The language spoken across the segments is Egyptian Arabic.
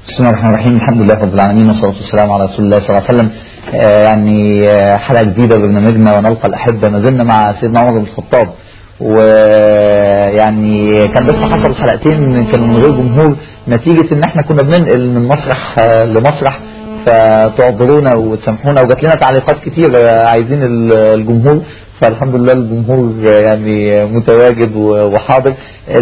بسم الله الرحمن الرحيم الحمد لله رب العالمين والصلاة والسلام على رسول الله صلى الله عليه وسلم آه يعني آه حلقة جديدة برنامجنا ونلقى الأحبة ما زلنا مع سيدنا عمر بن الخطاب ويعني كان بس حصل حلقتين كانوا من غير جمهور نتيجة ان احنا كنا بننقل من مسرح آه لمسرح فتعذرونا وتسامحونا وجات لنا تعليقات كتير عايزين الجمهور فالحمد لله الجمهور يعني متواجد وحاضر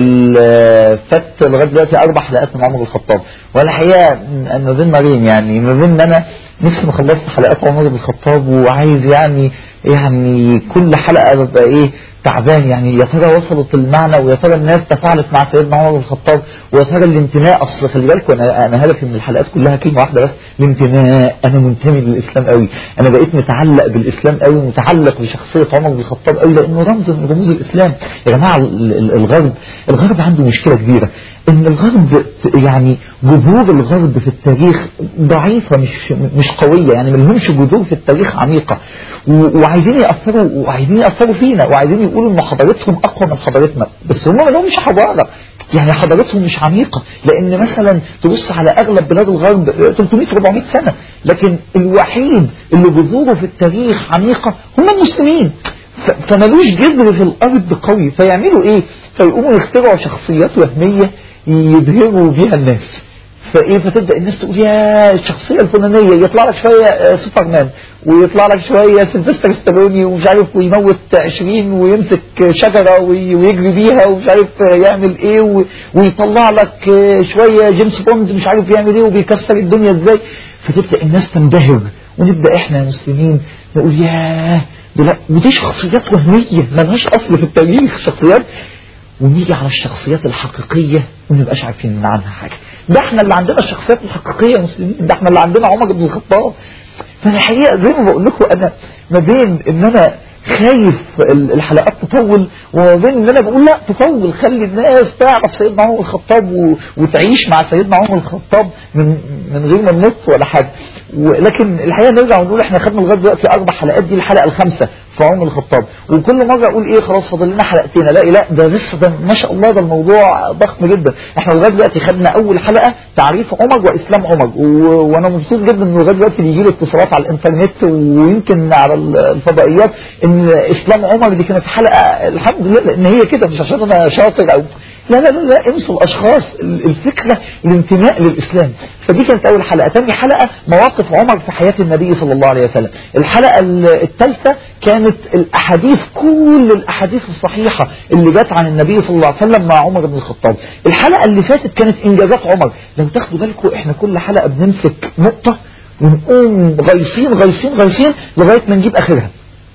فات لغايه دلوقتي اربع حلقات من عمر الخطاب والحقيقه ما بين نارين يعني ما بين ان انا نفسي ما خلصت حلقات عمر بن الخطاب وعايز يعني يعني كل حلقه ببقى ايه تعبان يعني يا ترى وصلت المعنى ويا ترى الناس تفاعلت مع سيدنا عمر بن الخطاب ويا ترى الانتماء اصل خلي بالكم انا انا هدفي من الحلقات كلها كلمه واحده بس الانتماء انا منتمي للاسلام قوي انا بقيت متعلق بالاسلام قوي متعلق بشخصيه عمر بن الخطاب قوي لانه رمز من رموز الاسلام يا جماعه الغرب الغرب عنده مشكله كبيره ان الغرب يعني جذور الغرب في التاريخ ضعيفه مش مش قويه يعني ما لهمش جذور في التاريخ عميقه وعايزين ياثروا وعايزين ياثروا فينا وعايزين يقولوا ان حضارتهم اقوى من حضارتنا بس هم ما لهمش حضاره يعني حضارتهم مش عميقة لان مثلا تبص على اغلب بلاد الغرب 300 400 سنة لكن الوحيد اللي جذوره في التاريخ عميقة هم المسلمين فمالوش جذر في الارض قوي فيعملوا ايه فيقوموا يخترعوا شخصيات وهمية يبهروا بيها الناس فايه فتبدا الناس تقول يا الشخصيه الفلانيه يطلع لك شويه سوبرمان ويطلع لك شويه سيلفستر ستالوني ومش عارف ويموت 20 ويمسك شجره ويجري بيها ومش عارف يعمل ايه ويطلع لك شويه جيمس بوند مش عارف يعمل ايه وبيكسر الدنيا ازاي فتبدا الناس تنبهر ونبدا احنا يا مسلمين نقول ياه ودي شخصيات وهميه ملهاش اصل في التاريخ شخصيات ونيجي على الشخصيات الحقيقية ونبقاش عارفين عنها حاجة ده احنا اللي عندنا الشخصيات الحقيقية مسلمين ده احنا اللي عندنا عمر بن الخطاب فانا الحقيقة زي ما بقول لكم انا ما بين ان انا خايف الحلقات تطول وما بين ان انا بقول لا تطول خلي الناس تعرف سيدنا عمر الخطاب وتعيش مع سيدنا عمر الخطاب من من غير ما ننط ولا حاجه ولكن الحقيقه نرجع ونقول احنا خدنا لغايه دلوقتي اربع حلقات دي الحلقه الخامسه في عمر الخطاب وكل مره اقول ايه خلاص فاضل لنا حلقتين الاقي لا ده لسه ده ما شاء الله ده الموضوع ضخم جدا احنا لغايه دلوقتي خدنا اول حلقه تعريف عمر واسلام عمر و... وانا مبسوط جدا انه لغايه دلوقتي بيجي لي اتصالات على الانترنت ويمكن على الفضائيات ان اسلام عمر دي كانت حلقه الحمد لله لان هي كده مش عشان انا شاطر او لا لا لا, لا انسوا الاشخاص الفكره الانتماء للاسلام فدي كانت اول حلقه ثاني حلقه مواقف عمر في حياه النبي صلى الله عليه وسلم الحلقه الثالثه كانت الاحاديث كل الاحاديث الصحيحه اللي جت عن النبي صلى الله عليه وسلم مع عمر بن الخطاب الحلقه اللي فاتت كانت انجازات عمر لو تاخدوا بالكم احنا كل حلقه بنمسك نقطه ونقوم غيصين غيصين غيصين لغايه ما نجيب اخرها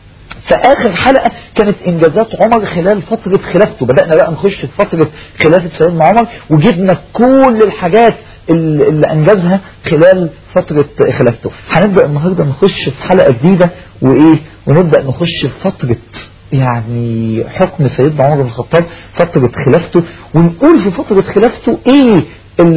فآخر حلقة كانت إنجازات عمر خلال فترة خلافته بدأنا بقى نخش في فترة خلافة سيدنا عمر وجبنا كل الحاجات اللي أنجزها خلال فترة خلافته هنبدأ النهاردة نخش في حلقة جديدة وإيه ونبدأ نخش في فترة يعني حكم سيدنا عمر بن الخطاب فترة خلافته ونقول في فترة خلافته إيه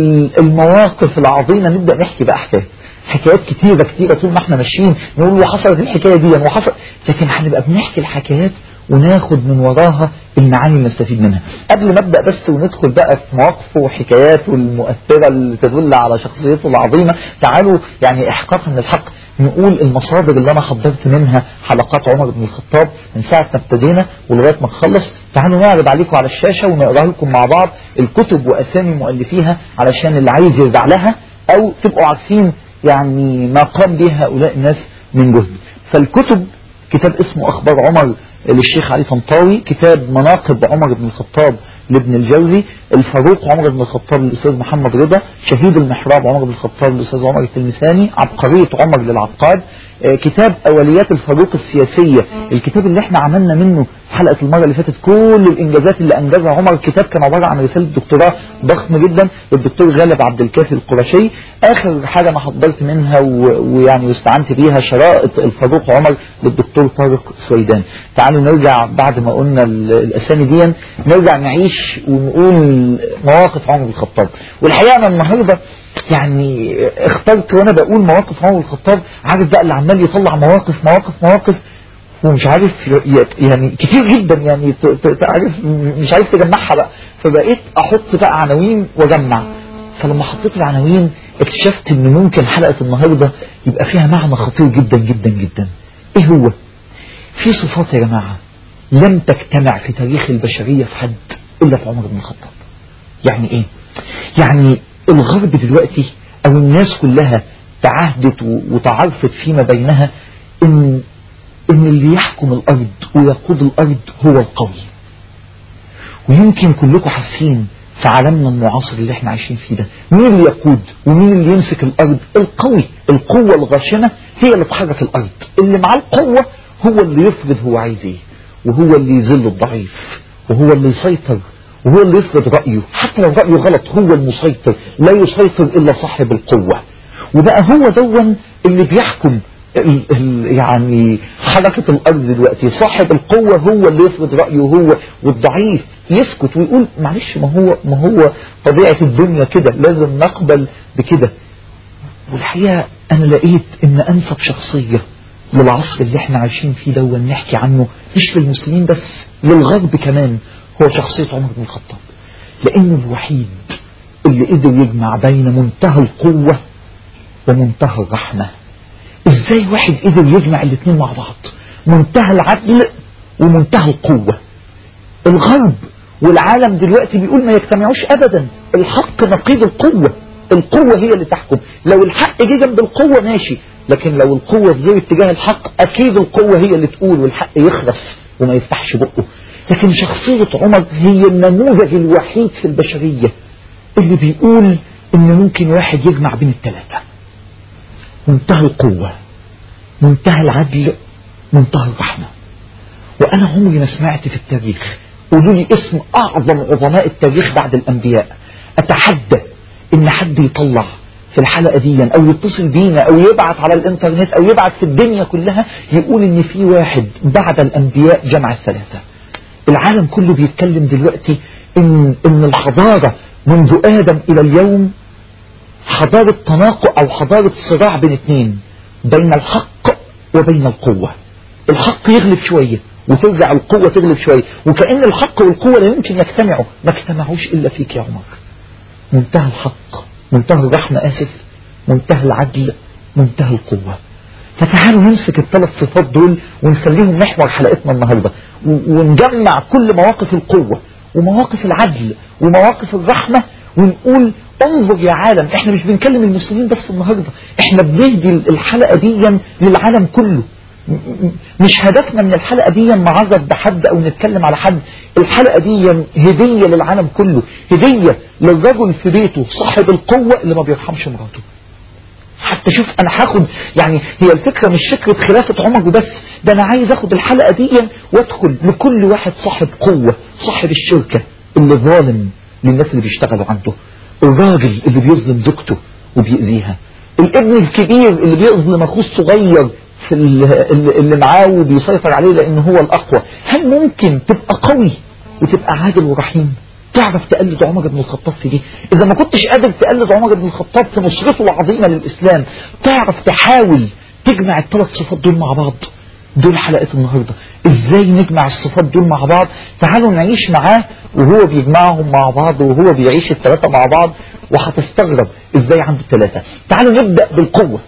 المواقف العظيمة نبدأ نحكي بقى أحكام حكايات كتيرة كتيرة طول ما احنا ماشيين نقول وحصلت الحكاية دي وحصل لكن هنبقى بنحكي الحكايات وناخد من وراها المعاني اللي نستفيد منها قبل ما ابدا بس وندخل بقى في مواقفه وحكاياته المؤثرة اللي تدل على شخصيته العظيمة تعالوا يعني احقاقا للحق نقول المصادر اللي انا حضرت منها حلقات عمر بن الخطاب من ساعة ما ابتدينا ولغاية ما نخلص تعالوا نعرض عليكم على الشاشة ونقراها لكم مع بعض الكتب واسامي مؤلفيها علشان اللي عايز يرجع لها او تبقوا عارفين يعني ما قام به هؤلاء الناس من جهد فالكتب كتاب اسمه أخبار عمر للشيخ علي طنطاوي كتاب مناقب عمر بن الخطاب لابن الجوزي الفاروق عمر بن الخطاب للأستاذ محمد رضا شهيد المحراب عمر بن الخطاب للأستاذ عمر التلمساني عبقرية عمر للعقاد كتاب أوليات الفاروق السياسية الكتاب اللي احنا عملنا منه حلقة المرة اللي فاتت كل الإنجازات اللي أنجزها عمر الكتاب كان عبارة عن رسالة دكتوراه ضخم جدا للدكتور غالب عبد الكافي القرشي آخر حاجة أنا حضرت منها ويعني واستعنت بيها شرائط الفاروق عمر للدكتور طارق سويدان تعالوا نرجع بعد ما قلنا الأسامي دي نرجع نعيش ونقول مواقف عمر بن الخطاب والحقيقة أنا النهاردة يعني اخترت وانا بقول مواقف عمر الخطاب عارف بقى اللي عمال يطلع مواقف مواقف مواقف ومش عارف يعني كتير جدا يعني تعرف مش عارف تجمعها بقى فبقيت احط بقى عناوين واجمع فلما حطيت العناوين اكتشفت ان ممكن حلقة النهاردة يبقى فيها معنى خطير جدا جدا جدا ايه هو في صفات يا جماعة لم تجتمع في تاريخ البشرية في حد الا في عمر بن الخطاب يعني ايه يعني الغرب دلوقتي او الناس كلها تعهدت وتعرفت فيما بينها ان ان اللي يحكم الارض ويقود الارض هو القوي ويمكن كلكم حاسين في عالمنا المعاصر اللي احنا عايشين فيه ده مين اللي يقود ومين اللي يمسك الارض القوي القوة الغاشمة هي اللي تحرك الارض اللي معاه القوة هو اللي يفرض هو عايز ايه وهو اللي يذل الضعيف وهو اللي يسيطر وهو اللي يفرض رأيه حتى لو رأيه غلط هو المسيطر لا يسيطر إلا صاحب القوة وبقى هو دون اللي بيحكم ال ال يعني حركة الأرض دلوقتي صاحب القوة هو اللي يفرض رأيه هو والضعيف يسكت ويقول معلش ما هو ما هو طبيعة الدنيا كده لازم نقبل بكده والحقيقة أنا لقيت إن أنسب شخصية للعصر اللي احنا عايشين فيه ده ونحكي عنه مش للمسلمين بس للغرب كمان هو شخصية عمر بن الخطاب لأنه الوحيد اللي قدر يجمع بين منتهى القوة ومنتهى الرحمة ازاي واحد قدر يجمع الاثنين مع بعض منتهى العدل ومنتهى القوة الغرب والعالم دلوقتي بيقول ما يجتمعوش ابدا الحق نقيض القوة القوة هي اللي تحكم لو الحق جه جنب القوة ماشي لكن لو القوة في غير اتجاه الحق اكيد القوة هي اللي تقول والحق يخرس وما يفتحش بقه لكن شخصية عمر هي النموذج الوحيد في البشرية اللي بيقول ان ممكن واحد يجمع بين الثلاثة منتهى القوة منتهى العدل منتهى الرحمة وأنا عمري ما سمعت في التاريخ قولوا لي اسم أعظم عظماء التاريخ بعد الأنبياء أتحدى إن حد يطلع في الحلقة دي أو يتصل بينا أو يبعت على الإنترنت أو يبعت في الدنيا كلها يقول إن في واحد بعد الأنبياء جمع الثلاثة العالم كله بيتكلم دلوقتي إن, إن الحضارة منذ آدم إلى اليوم حضارة تناقض أو حضارة صراع بين اثنين بين الحق وبين القوة الحق يغلب شوية وترجع القوة تغلب شوية وكأن الحق والقوة لا يمكن يجتمعوا ما اجتمعوش إلا فيك يا عمر منتهى الحق منتهى الرحمة آسف منتهى العدل منتهى القوة فتعالوا نمسك الثلاث صفات دول ونخليهم محور حلقتنا النهاردة ونجمع كل مواقف القوة ومواقف العدل ومواقف الرحمة ونقول انظر يا عالم احنا مش بنكلم المسلمين بس النهاردة احنا بنهدي الحلقة دي للعالم كله مش هدفنا من الحلقة دي نعرض بحد او نتكلم على حد الحلقة دي هدية للعالم كله هدية للرجل في بيته صاحب القوة اللي ما بيرحمش مراته حتى شوف انا هاخد يعني هي الفكرة مش فكرة خلافة عمر وبس ده انا عايز اخد الحلقة دي وادخل لكل واحد صاحب قوة صاحب الشركة اللي ظالم للناس اللي بيشتغلوا عنده الراجل اللي بيظلم زوجته وبيأذيها الابن الكبير اللي بيظلم اخوه الصغير في اللي معاه وبيسيطر عليه لان هو الاقوى هل ممكن تبقى قوي وتبقى عادل ورحيم تعرف تقلد عمر بن الخطاب في دي اذا ما كنتش قادر تقلد عمر بن الخطاب في نصرته العظيمة للاسلام تعرف تحاول تجمع الثلاث صفات دول مع بعض دول حلقة النهاردة ازاي نجمع الصفات دول مع بعض تعالوا نعيش معاه وهو بيجمعهم مع بعض وهو بيعيش الثلاثة مع بعض وهتستغرب ازاي عنده الثلاثة تعالوا نبدأ بالقوة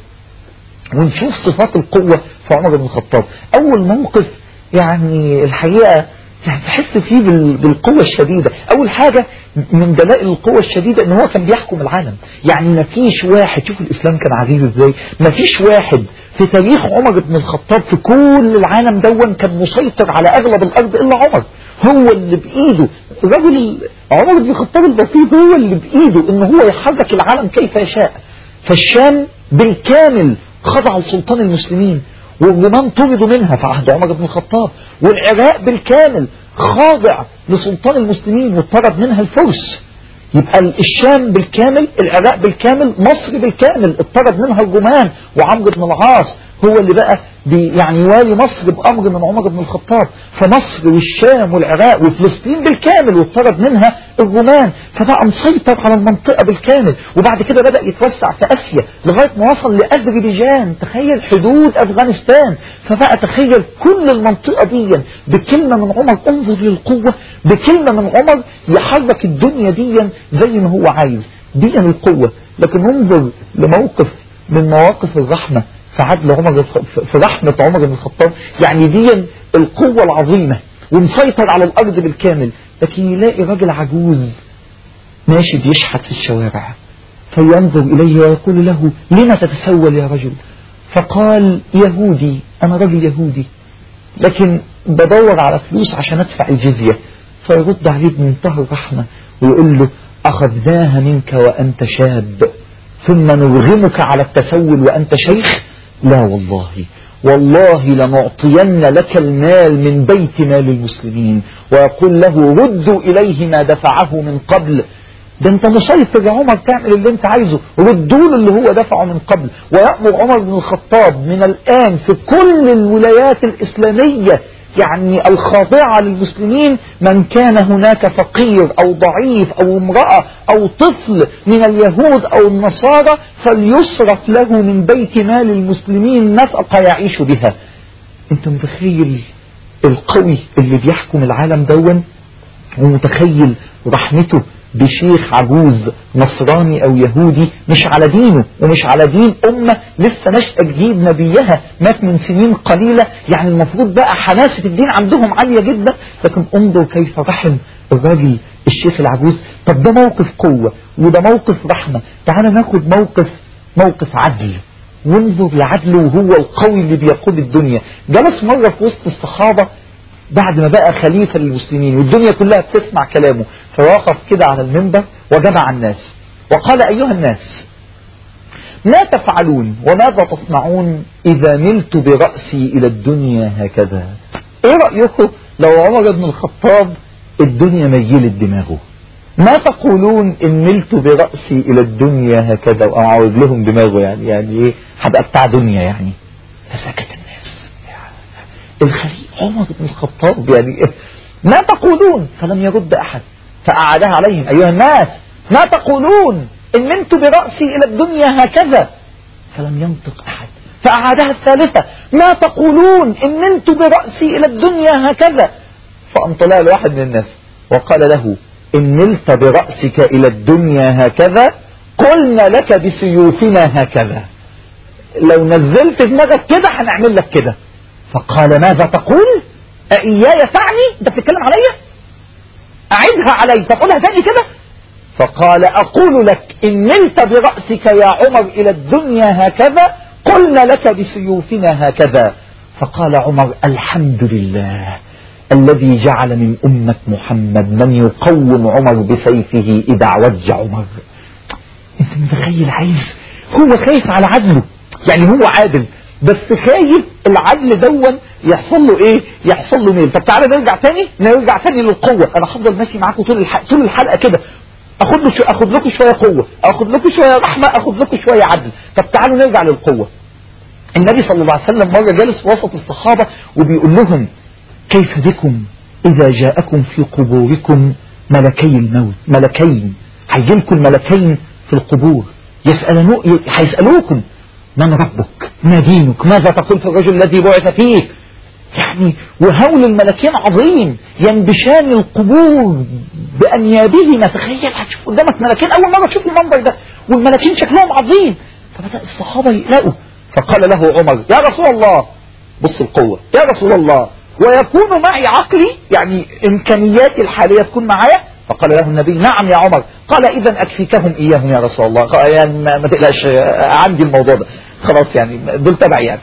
ونشوف صفات القوة في عمر بن الخطاب اول موقف يعني الحقيقة يعني تحس فيه بالقوة الشديدة أول حاجة من دلائل القوة الشديدة إن هو كان بيحكم العالم يعني ما فيش واحد شوف الإسلام كان عزيز إزاي ما فيش واحد في تاريخ عمر بن الخطاب في كل العالم دون كان مسيطر على أغلب الأرض إلا عمر هو اللي بإيده الرجل عمر بن الخطاب البسيط هو اللي بإيده إن هو يحرك العالم كيف يشاء فالشام بالكامل خضع لسلطان المسلمين والرومان طردوا منها في عهد عمر بن الخطاب والعراق بالكامل خاضع لسلطان المسلمين وطرد منها الفرس يبقى الشام بالكامل العراق بالكامل مصر بالكامل اطرد منها الرومان وعمرو بن العاص هو اللي بقى بي يعني يوالي مصر بأمر من عمر بن الخطاب فمصر والشام والعراق وفلسطين بالكامل واطرد منها الرومان فبقى مسيطر على المنطقة بالكامل وبعد كده بدأ يتوسع في أسيا لغاية ما وصل لأذربيجان تخيل حدود أفغانستان فبقى تخيل كل المنطقة دي بكلمة من عمر انظر للقوة بكلمة من عمر يحرك الدنيا دي زي ما هو عايز دي القوة لكن انظر لموقف من مواقف الرحمة في عدل عمر في رحمة عمر بن الخطاب يعني دي القوة العظيمة ومسيطر على الأرض بالكامل لكن يلاقي راجل عجوز ماشي بيشحت في الشوارع فينظر إليه ويقول له لما تتسول يا رجل فقال يهودي أنا رجل يهودي لكن بدور على فلوس عشان أدفع الجزية فيرد عليه بمنتهى الرحمة ويقول له أخذناها منك وأنت شاب ثم نرغمك على التسول وأنت شيخ لا والله والله لنعطين لك المال من بيت مال المسلمين ويقول له ردوا إليه ما دفعه من قبل ده انت مسيطر يا عمر تعمل اللي انت عايزه ردوا له اللي هو دفعه من قبل ويأمر عمر بن الخطاب من الآن في كل الولايات الإسلامية يعني الخاضعة للمسلمين من كان هناك فقير أو ضعيف أو امرأة أو طفل من اليهود أو النصارى فليصرف له من بيت مال المسلمين نفقة يعيش بها انت متخيل القوي اللي بيحكم العالم دون ومتخيل رحمته بشيخ عجوز نصراني او يهودي مش على دينه ومش على دين امة لسه نشأة جديد نبيها مات من سنين قليلة يعني المفروض بقى حماسة الدين عندهم عالية جدا لكن انظر كيف رحم الراجل الشيخ العجوز طب ده موقف قوة وده موقف رحمة تعال ناخد موقف موقف عدل وانظر لعدله وهو القوي اللي بيقود الدنيا جلس مرة في وسط الصحابة بعد ما بقى خليفة للمسلمين والدنيا كلها بتسمع كلامه فوقف كده على المنبر وجمع الناس وقال أيها الناس ما تفعلون وماذا تصنعون إذا ملت برأسي إلى الدنيا هكذا إيه رأيكم لو عمر بن الخطاب الدنيا ميلت دماغه ما تقولون إن ملت برأسي إلى الدنيا هكذا وأعوذ لهم دماغه يعني يعني إيه هبقى بتاع دنيا يعني فسكت الناس الخليل عمر بن الخطاب يعني إيه؟ ما تقولون فلم يرد أحد فأعادها عليهم أيها الناس ما تقولون إن نمت برأسي إلى الدنيا هكذا فلم ينطق أحد فأعادها الثالثة ما تقولون إن نمت برأسي إلى الدنيا هكذا فأم طلع الواحد من الناس وقال له إن نلت برأسك إلى الدنيا هكذا قلنا لك بسيوفنا هكذا لو نزلت دماغك كده هنعمل لك كده فقال ماذا تقول أإياي تعني أنت بتتكلم عليا أعدها علي تقولها تاني كده فقال أقول لك إن نلت برأسك يا عمر إلى الدنيا هكذا قلنا لك بسيوفنا هكذا فقال عمر الحمد لله الذي جعل من أمة محمد من يقوم عمر بسيفه إذا عوج عمر انت متخيل عايز هو خايف على عدله يعني هو عادل بس خايف العدل دون يحصل له ايه يحصل له ميل طب تعالى نرجع تاني نرجع تاني للقوة انا هفضل ماشي معاكم طول الحلقة طول الحلقة كده اخد له اخد لكم شوية قوة اخد لكم شوية رحمة اخد لكم شوية عدل طب تعالوا نرجع للقوة النبي صلى الله عليه وسلم مرة جالس وسط الصحابة وبيقول لهم كيف بكم اذا جاءكم في قبوركم ملكي الموت ملكين هيجي لكم الملكين في القبور يسألنو هيسألوكم من ربك ما دينك ماذا تقول في الرجل الذي بعث فيك يعني وهول الملكين عظيم ينبشان القبور بأنيابهما تخيل هتشوف قدامك ملكين أول مرة تشوف المنظر ده والملكين شكلهم عظيم فبدأ الصحابة يقلقوا فقال له عمر يا رسول الله بص القوة يا رسول الله ويكون معي عقلي يعني إمكانياتي الحالية تكون معايا فقال له النبي نعم يا عمر قال إذا أكفيكهم إياهم يا رسول الله يعني ما تقلقش عندي الموضوع ده خلاص يعني دول تبعي يعني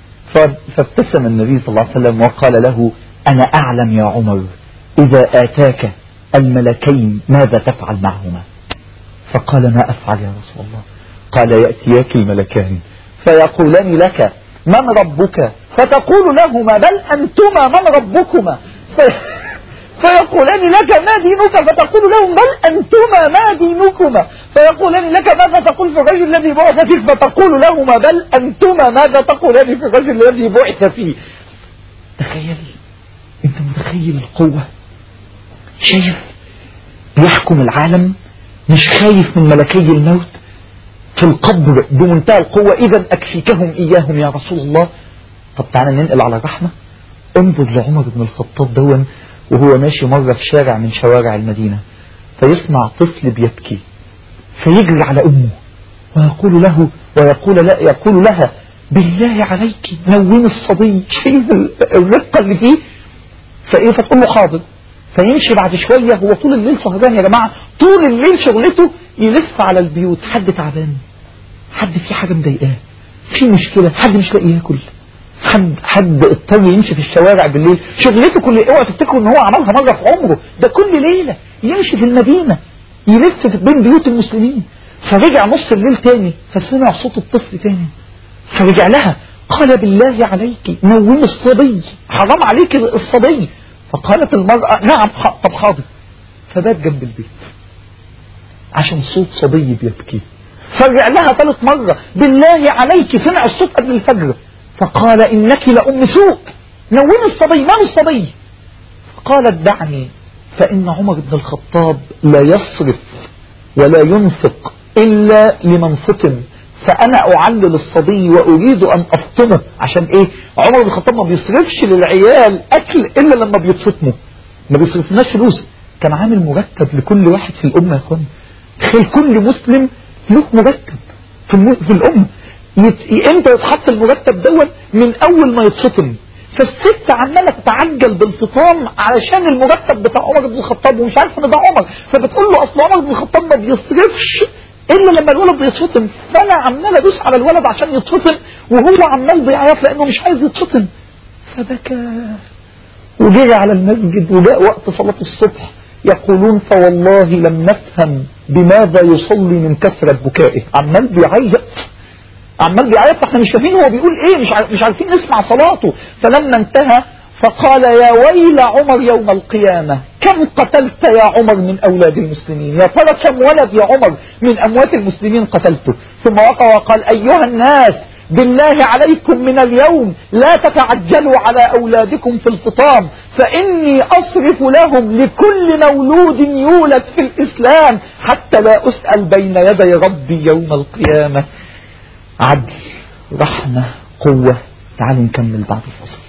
فابتسم النبي صلى الله عليه وسلم وقال له أنا أعلم يا عمر إذا آتاك الملكين ماذا تفعل معهما فقال ما أفعل يا رسول الله قال يأتياك الملكان فيقولان لك من ربك فتقول لهما بل أنتما من ربكما فيقولان لك ما دينك فتقول لهم بل أنتما ما دينكما فيقولان لك ماذا تقول في الرجل الذي بعث فيك فتقول لهما بل أنتما ماذا تقولان في الرجل الذي بعث فيه تخيل انت متخيل القوة شايف بيحكم العالم مش خايف من ملكي الموت في القبر بمنتهى القوة إذا أكفيكهم إياهم يا رسول الله طب تعالى ننقل على الرحمة انظر لعمر بن الخطاب دون وهو ماشي مرة في شارع من شوارع المدينة فيسمع طفل بيبكي فيجري على أمه ويقول له ويقول لا يقول لها بالله عليك نومي الصبي شايف الرقة اللي فيه فإيه فتقول له حاضر فيمشي بعد شوية هو طول الليل سهران يا جماعة طول الليل شغلته يلف على البيوت حد تعبان حد في حاجة مضايقاه في مشكلة حد مش لاقي ياكل حد حد اضطر يمشي في الشوارع بالليل شغلته كل اوعى تفتكروا ان هو عملها مرة في عمره ده كل ليلة يمشي في المدينة يلف بين بيوت المسلمين فرجع نص الليل تاني فسمع صوت الطفل تاني فرجع لها قال بالله عليك نومي الصبي حرام عليك الصبي فقالت المرأة نعم طب حاضر فبات جنب البيت عشان صوت صبي بيبكي فرجع لها ثالث مرة بالله عليك سمع الصوت قبل الفجر فقال إنك لأم سوء نومي الصبي من الصبي قالت دعني فإن عمر بن الخطاب لا يصرف ولا ينفق إلا لمن فطن فأنا أعلل الصبي وأريد أن أفطمه عشان إيه عمر بن الخطاب ما بيصرفش للعيال أكل إلا لما بيتفطموا ما بيصرفناش فلوس كان عامل مرتب لكل واحد في الأمة يا أخوان تخيل كل مسلم له مرتب في, الم... في الأمة يت... امتى يتحط المرتب دون من أول ما يتفطم فالست عمالة تتعجل بالفطام علشان المرتب بتاع عمر بن الخطاب ومش عارف ان ده عمر فبتقول له اصل عمر بن الخطاب ما بيصرفش الا لما الولد يتفطم فانا عمال ادوس على الولد عشان يتفطم وهو عمال بيعيط لانه مش عايز يتفطم فبكى وجري على المسجد وجاء وقت صلاة الصبح يقولون فوالله لم نفهم بماذا يصلي من كثرة بكائه عمال بيعيط عمال بيعيط فاحنا مش فاهمين هو بيقول ايه مش مش عارفين نسمع صلاته فلما انتهى فقال يا ويل عمر يوم القيامة كم قتلت يا عمر من أولاد المسلمين يا ترى كم ولد يا عمر من أموات المسلمين قتلته ثم وقع وقال أيها الناس بالله عليكم من اليوم لا تتعجلوا على أولادكم في الفطام فإني أصرف لهم لكل مولود يولد في الإسلام حتى لا أسأل بين يدي ربي يوم القيامة عدل رحمة قوة تعالوا نكمل بعد الفصل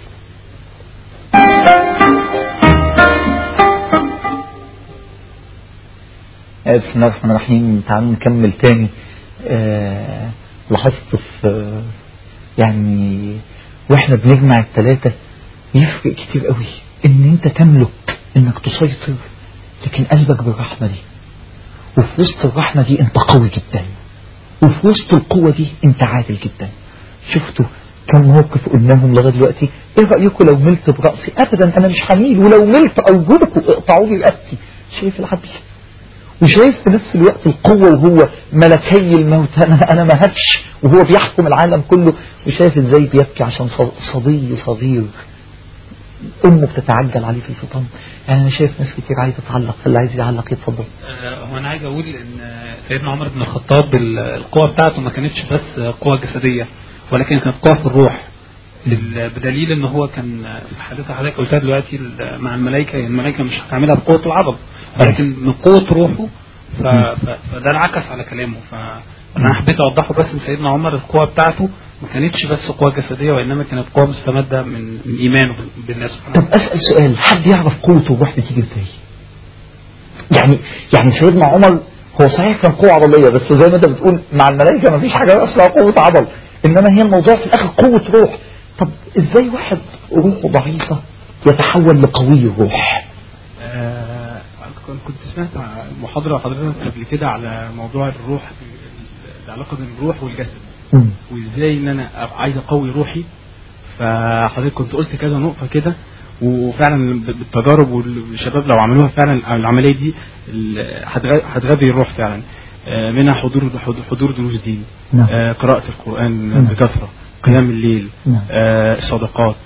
بسم الله الرحمن الرحيم تعالوا نكمل تاني آه لاحظت في يعني واحنا بنجمع الثلاثة يفرق كتير قوي ان انت تملك انك تسيطر لكن قلبك بالرحمة دي وفي وسط الرحمة دي انت قوي جدا وفي وسط القوة دي انت عادل جدا شفتوا كم موقف قلناهم لغاية دلوقتي ايه رأيكم لو ملت برأسي ابدا انا مش حميل ولو ملت ارجلكم اقطعوا لي رأسي شايف العدل وشايف في نفس الوقت القوة وهو ملكي الموت أنا, أنا ما هبش وهو بيحكم العالم كله وشايف ازاي بيبكي عشان صبي صغير أمه بتتعجل عليه في الفطام يعني أنا شايف ناس كتير عايزة تعلق اللي عايز يعلق يتفضل هو أنا عايز أقول إن سيدنا عمر بن الخطاب القوة بتاعته ما كانتش بس قوة جسدية ولكن كانت قوة في الروح بدليل ان هو كان في حديث حضرتك قلتها دلوقتي مع الملائكه الملائكه مش هتعملها بقوه العضل ولكن من قوه روحه فده انعكس على كلامه فانا حبيت اوضحه بس ان سيدنا عمر القوه بتاعته ما كانتش بس قوه جسديه وانما كانت قوه مستمده من من ايمانه بالله سبحانه طب اسال سؤال حد يعرف قوه الروح بتيجي ازاي؟ يعني يعني سيدنا عمر هو صحيح كان قوه عضليه بس زي ما انت بتقول مع الملائكه ما فيش حاجه اسمها قوه عضل انما هي الموضوع في الاخر قوه روح طب ازاي واحد روحه ضعيفة يتحول لقوي الروح آه كنت سمعت محاضرة حضرتك قبل كده على موضوع الروح العلاقة بين الروح والجسد م. وازاي ان انا عايز اقوي روحي فحضرتك كنت قلت كذا نقطة كده وفعلا بالتجارب والشباب لو عملوها فعلا العملية دي هتغذي الروح فعلا منها حضور حضور دروس دين نعم. قراءة القرآن بكثرة قيام الليل نعم. آه الصدقات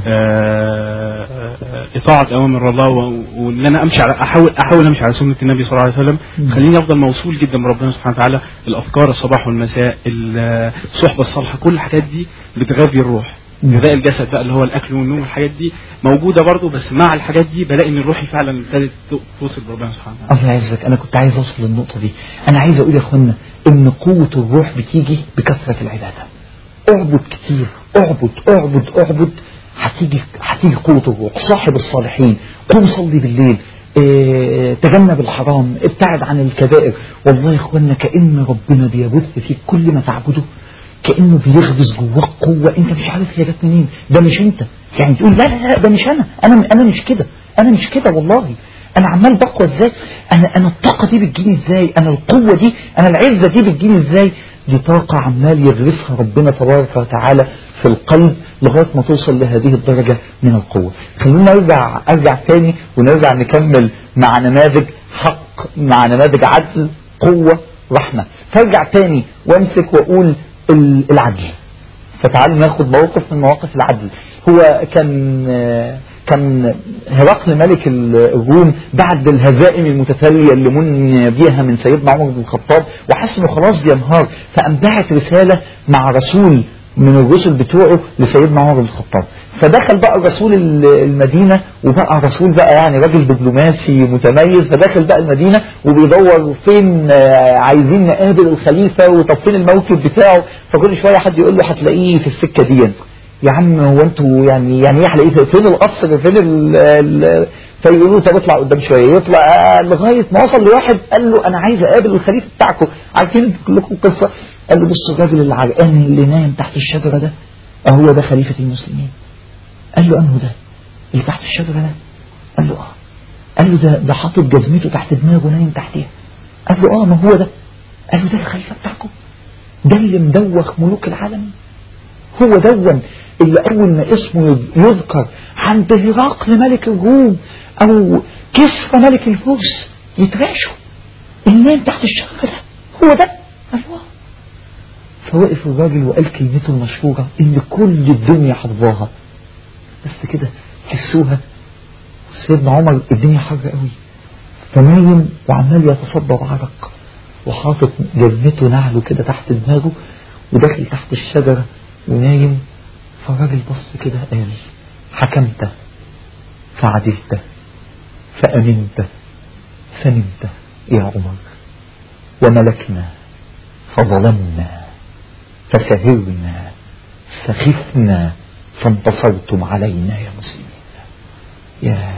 آه إطاعة أوامر الله وإن أنا أمشي على أحاول أحاول أمشي على سنة النبي صلى الله عليه وسلم خليني أفضل موصول جدا بربنا سبحانه وتعالى الأفكار الصباح والمساء الصحبة الصالحة كل الحاجات دي بتغذي الروح غذاء الجسد بقى اللي هو الأكل والنوم والحاجات دي موجودة برضه بس مع الحاجات دي بلاقي إن روحي فعلا ابتدت توصل بربنا سبحانه وتعالى الله يعزك أنا كنت عايز أوصل للنقطة دي أنا عايز أقول يا أخوانا إن قوة الروح بتيجي بكثرة العبادة اعبد كتير اعبد اعبد اعبد هتيجي هتيجي قوة الروح صاحب الصالحين قوم صلي بالليل اه تجنب الحرام ابتعد عن الكبائر والله يا اخوانا كأن ربنا بيبث فيك كل ما تعبده كأنه بيغرس جواك قوة انت مش عارف هي جت منين ده مش انت يعني تقول لا لا لا ده مش انا انا انا مش كده انا مش كده والله انا عمال بقوى ازاي انا انا الطاقة دي بتجيني ازاي انا القوة دي انا العزة دي بتجيني ازاي دي طاقة عمال يغرسها ربنا تبارك وتعالى في القلب لغاية ما توصل لهذه الدرجة من القوة خلونا نرجع ارجع تاني ونرجع نكمل مع نماذج حق مع نماذج عدل قوة رحمة فارجع تاني وامسك واقول العدل فتعالوا ناخد موقف من مواقف العدل هو كان كان هرقل ملك الروم بعد الهزائم المتتالية اللي من بيها من سيدنا عمر بن الخطاب وحس انه خلاص بينهار فقام باعت رسالة مع رسول من الرسل بتوعه لسيدنا عمر بن الخطاب فدخل بقى الرسول المدينة وبقى رسول بقى يعني راجل دبلوماسي متميز فدخل بقى المدينة وبيدور فين عايزين نقابل الخليفة وطب فين الموكب بتاعه فكل شوية حد يقول له هتلاقيه في السكة دي يا عم هو انتوا يعني يعني ايه هلاقيه فين القصر فين ال ال فيقولوا طب اطلع قدام شويه يطلع لغايه ما وصل لواحد قال له انا عايز اقابل الخليفه بتاعكم عارفين كلكم القصه قال له بص الراجل العرقان اللي نايم تحت الشجره ده اهو ده خليفه المسلمين قال له انه ده اللي تحت الشجره ده قال له اه قال له ده ده حاطط جزمته تحت دماغه نايم تحتها قال له اه ما هو ده قال له ده الخليفه بتاعكم ده اللي مدوخ ملوك العالم هو دون اللي أول ما اسمه يذكر عند هرقل ملك الروم أو كسرى ملك الفرس يترعشوا النام تحت الشجرة ده هو ده أيوه فوقف الراجل وقال كلمته المشهورة اللي كل الدنيا حفظاها بس كده حسوها سيدنا عمر الدنيا حر قوي فنايم وعمال يتصدى بعرق وحاطط جزمته نعله كده تحت دماغه وداخل تحت الشجرة ونايم فالراجل بص كده قال حكمت فعدلت فأمنت فنمت يا عمر وملكنا فظلمنا فسهرنا فخفنا فانتصرتم علينا يا مسلمين يا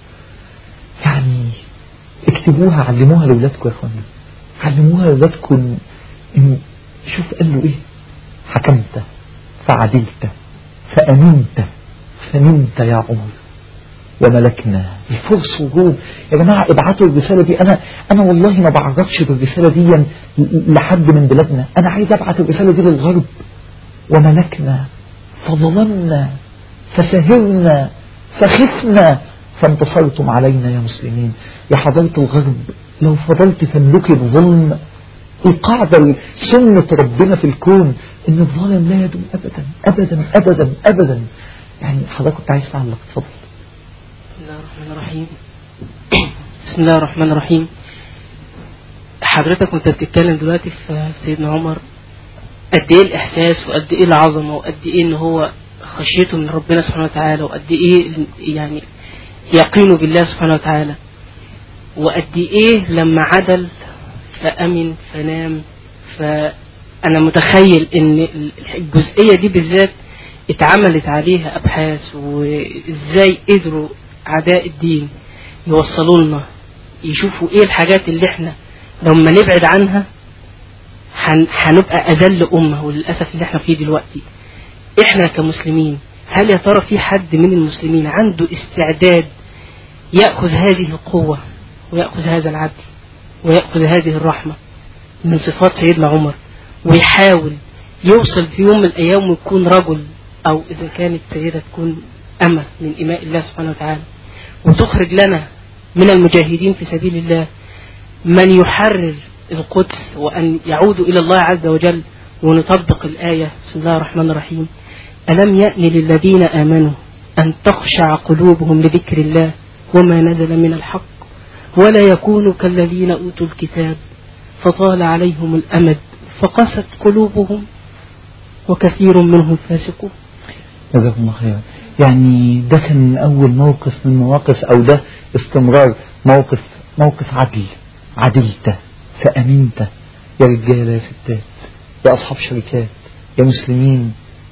يعني اكتبوها علموها لأولادكم يا اخوانا علموها لأولادكم إن شوف قال له ايه حكمت فعدلت فأمنت فنمت يا عمر وملكنا الفرس والروم يا جماعة ابعتوا الرسالة دي أنا أنا والله ما بعرفش بالرسالة دي لحد من بلادنا أنا عايز أبعت الرسالة دي للغرب وملكنا فظلمنا فسهرنا فخفنا فانتصرتم علينا يا مسلمين يا حضرة الغرب لو فضلت تملكي الظلم القاعدة سنة ربنا في الكون ان الظالم لا يدوم ابدا ابدا ابدا ابدا يعني حضرتك كنت عايز تعلق اتفضل بسم الله الرحمن الرحيم بسم الله الرحمن الرحيم حضرتك كنت بتتكلم دلوقتي في سيدنا عمر قد ايه الاحساس وقد ايه العظمه وقد ايه ان هو خشيته من ربنا سبحانه وتعالى وقد ايه يعني يقينه بالله سبحانه وتعالى وقد ايه لما عدل فأمن فنام فأنا متخيل إن الجزئية دي بالذات اتعملت عليها أبحاث وإزاي قدروا أعداء الدين يوصلوا لنا يشوفوا إيه الحاجات اللي إحنا لما نبعد عنها هنبقى أذل أمة وللأسف اللي إحنا فيه دلوقتي إحنا كمسلمين هل يا ترى في حد من المسلمين عنده استعداد يأخذ هذه القوة ويأخذ هذا العدل ويأخذ هذه الرحمة من صفات سيدنا عمر ويحاول يوصل في يوم من الأيام ويكون رجل أو إذا كانت سيدة تكون أمة من إماء الله سبحانه وتعالى وتخرج لنا من المجاهدين في سبيل الله من يحرر القدس وأن يعودوا إلى الله عز وجل ونطبق الآية بسم الله الرحمن الرحيم ألم يأن للذين آمنوا أن تخشع قلوبهم لذكر الله وما نزل من الحق ولا يكونوا كالذين أوتوا الكتاب فطال عليهم الأمد فقست قلوبهم وكثير منهم فاسقون جزاكم الله خيرا يعني ده كان أول موقف من مواقف أو ده استمرار موقف موقف عدل عدلت فأمنت يا رجالة يا ستات يا أصحاب شركات يا مسلمين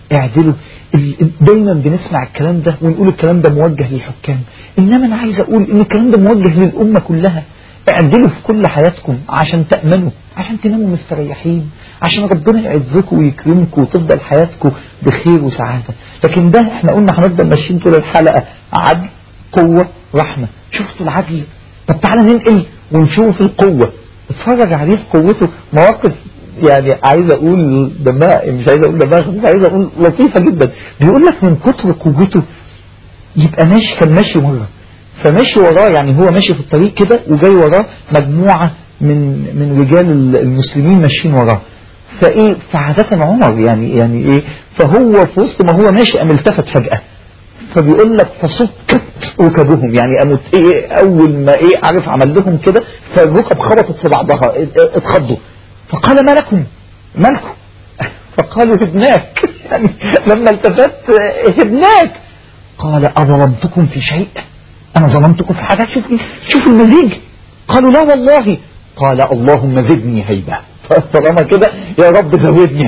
اعدلوا ال- ال- دايما بنسمع الكلام ده ونقول الكلام ده موجه للحكام انما انا عايز اقول ان الكلام ده موجه للامه كلها اعدلوا في كل حياتكم عشان تأمنوا عشان تناموا مستريحين عشان ربنا يعزكم ويكرمكم وتفضل حياتكم بخير وسعادة لكن ده احنا قلنا هنفضل ماشيين طول الحلقة عدل قوة رحمة شفتوا العدل طب تعالى ننقل ونشوف القوة اتفرج عليه في قوته مواقف يعني عايز اقول دماء مش عايز اقول دماء خفيفة عايز اقول لطيفة جدا بيقول لك من كتر قوته يبقى ماشي كان ماشي مرة فماشي وراه يعني هو ماشي في الطريق كده وجاي وراه مجموعة من من رجال المسلمين ماشيين وراه فايه فعادة عمر يعني يعني ايه فهو في وسط ما هو ماشي قام التفت فجأة فبيقول لك فسكت ركبهم يعني قامت ايه اول ما ايه عارف عمل لهم كده فالركب خبطت في بعضها ات- اتخضوا فقال ما لكم مالكم فقالوا هبناك يعني لما التفت هبناك قال أظلمتكم في شيء أنا ظلمتكم في حاجة شوف شوف المزيج قالوا لا والله قال اللهم زدني هيبة فطالما كده يا رب زودني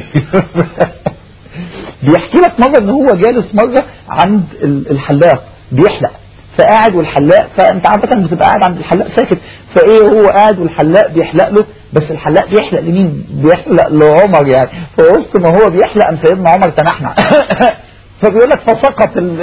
بيحكي لك مرة ان هو جالس مرة عند ال- الحلاق بيحلق فقاعد والحلاق فانت عادة بتبقى قاعد عند الحلاق ساكت فايه هو قاعد والحلاق بيحلق له بس الحلاق بيحلق لمين بيحلق لعمر يعني فوسط ما هو بيحلق قام سيدنا عمر تنحنح فبيقول لك فسقط ال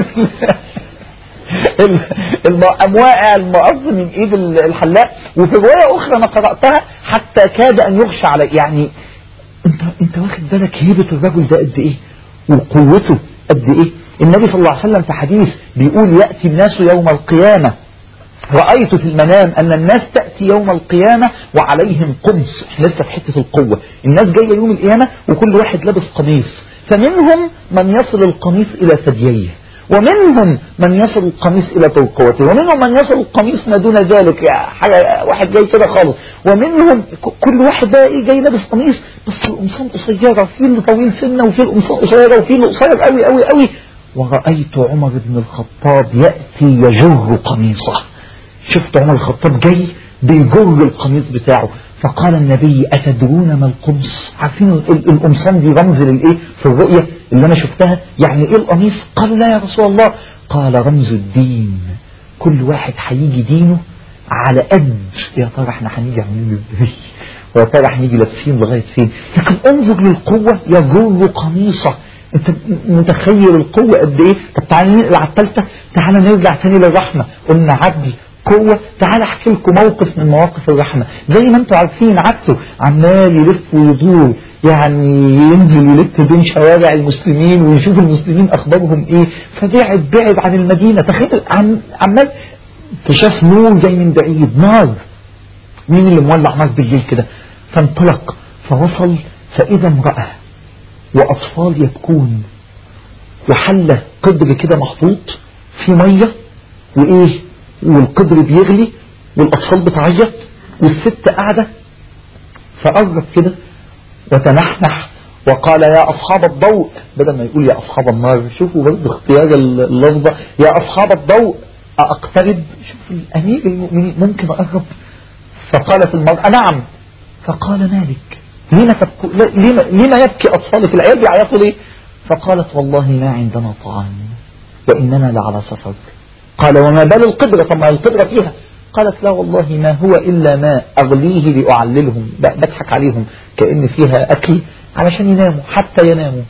ال- الم- قام واقع المقص من ايد ال- الحلاق وفي روايه اخرى انا قراتها حتى كاد ان يغشى عليه يعني انت انت واخد بالك هيبه الرجل ده قد ايه وقوته قد ايه النبي صلى الله عليه وسلم في حديث بيقول ياتي الناس يوم القيامه رأيت في المنام أن الناس تأتي يوم القيامة وعليهم قمص احنا لسه في حتة القوة الناس جاية يوم القيامة وكل واحد لابس قميص فمنهم من يصل القميص إلى ثدييه ومنهم من يصل القميص إلى ترقوته ومنهم من يصل القميص ما دون ذلك يعني حاجة واحد جاي كده خالص ومنهم ك- كل واحد بقى إيه جاي لابس قميص بس القمصان قصيرة في اللي طويل سنة وفي القمصان قصيرة وفي اللي قصير قوي قوي قوي ورأيت عمر بن الخطاب يأتي يجر قميصه شفت عمر الخطاب جاي بيجر القميص بتاعه فقال النبي أتدرون ما القمص عارفين ال- ال- القمصان دي رمز للإيه في الرؤية اللي أنا شفتها يعني إيه القميص قالوا لا يا رسول الله قال رمز الدين كل واحد هيجي دينه على قد يا ترى احنا هنيجي عاملين ازاي ويا ترى هنيجي لابسين لغايه فين لكن انظر للقوه يجر قميصه انت م- متخيل القوه قد ايه طب تعالى ننقل على الثالثه تعالى نرجع تاني للرحمه قلنا عدل قوة تعالى احكي لكم موقف من مواقف الرحمة زي ما انتم عارفين عدته عمال يلف ويدور يعني ينزل يلف بين شوارع المسلمين ويشوف المسلمين اخبارهم ايه فبعد بعد عن المدينة تخيل عم عمال فشاف نور جاي من بعيد نار مين اللي مولع نار بالليل كده فانطلق فوصل فإذا امرأة وأطفال يبكون وحلة قدر كده محطوط في مية وإيه والقدر بيغلي والأطفال بتعيط والست قاعدة فقرب كده وتنحنح وقال يا أصحاب الضوء بدل ما يقول يا أصحاب النار شوفوا برضه اختيار اللفظة يا أصحاب الضوء أقترب شوف الأمير المؤمنين ممكن أقرب فقالت المرأة نعم فقال مالك لما, تبكو لما, لما يبكي أطفالك العيال بيعيطوا ليه فقالت والله ما عندنا طعام وإننا لعلى سفر قال وما بال القدرة طب ما القدرة فيها قالت لا والله ما هو إلا ماء أغليه لأعللهم بضحك عليهم كأن فيها أكل علشان يناموا حتى يناموا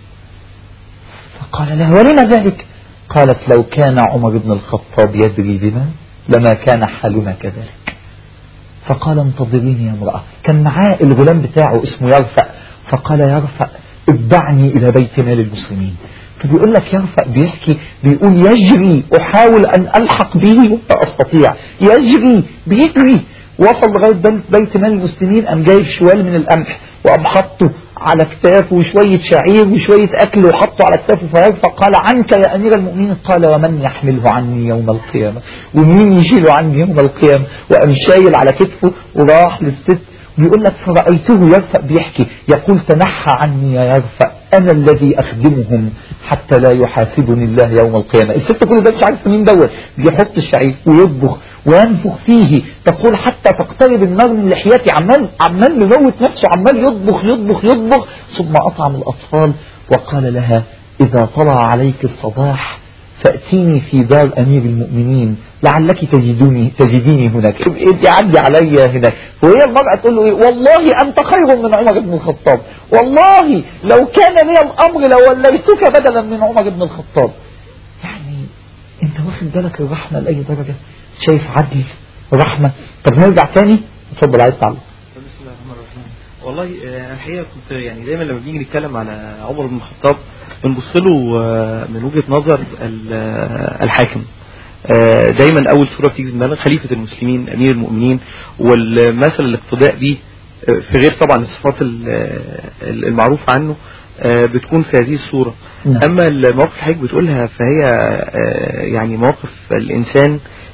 فقال لها ولما ذلك قالت لو كان عمر بن الخطاب يدري بنا لما كان حالنا كذلك فقال انتظريني يا امرأة كان معاه الغلام بتاعه اسمه يرفع فقال يرفع اتبعني إلى بيت مال المسلمين فبيقول لك يرفع بيحكي بيقول يجري أحاول أن ألحق به ولا أستطيع يجري بيجري وصل لغاية بيت مال المسلمين أم جايب شوال من القمح وأم حطه على كتافه وشوية شعير وشوية أكل وحطه على كتافه فيرفع قال عنك يا أمير المؤمنين قال ومن يحمله عني يوم القيامة ومين يشيله عني يوم القيامة وأم شايل على كتفه وراح للست بيقول لك فرأيته يرفع بيحكي يقول تنحى عني يا يرفع أنا الذي أخدمهم حتى لا يحاسبني الله يوم القيامة الست كل ده مش عارف مين دوت بيحط الشعير ويطبخ وينفخ فيه تقول حتى تقترب النار من لحيتي عمال عمال مموت نفسه عمال يطبخ يطبخ يطبخ ثم أطعم الأطفال وقال لها إذا طلع عليك الصباح فأتيني في دار أمير المؤمنين لعلك تجدوني تجديني هناك انت عدي عليا هناك وهي المرأة تقول له إيه والله أنت خير من عمر بن الخطاب والله لو كان لي الأمر لوليتك بدلا من عمر بن الخطاب يعني انت واخد بالك الرحمة لأي درجة شايف عدل رحمة طب نرجع تاني اتفضل عايز تعلق بسم الله الرحمن الرحيم والله آه، انا الحقيقه كنت يعني دايما لما بنيجي نتكلم على عمر بن الخطاب بنبص له آه، من وجهه نظر ال- آه، الحاكم آه، دايما اول صوره بتيجي في دماغنا خليفه المسلمين امير المؤمنين والمثل الاقتداء به آه، في غير طبعا الصفات ال- آه، المعروفه عنه آه، بتكون في هذه الصوره نعم. اما المواقف اللي حضرتك بتقولها فهي آه، يعني مواقف الانسان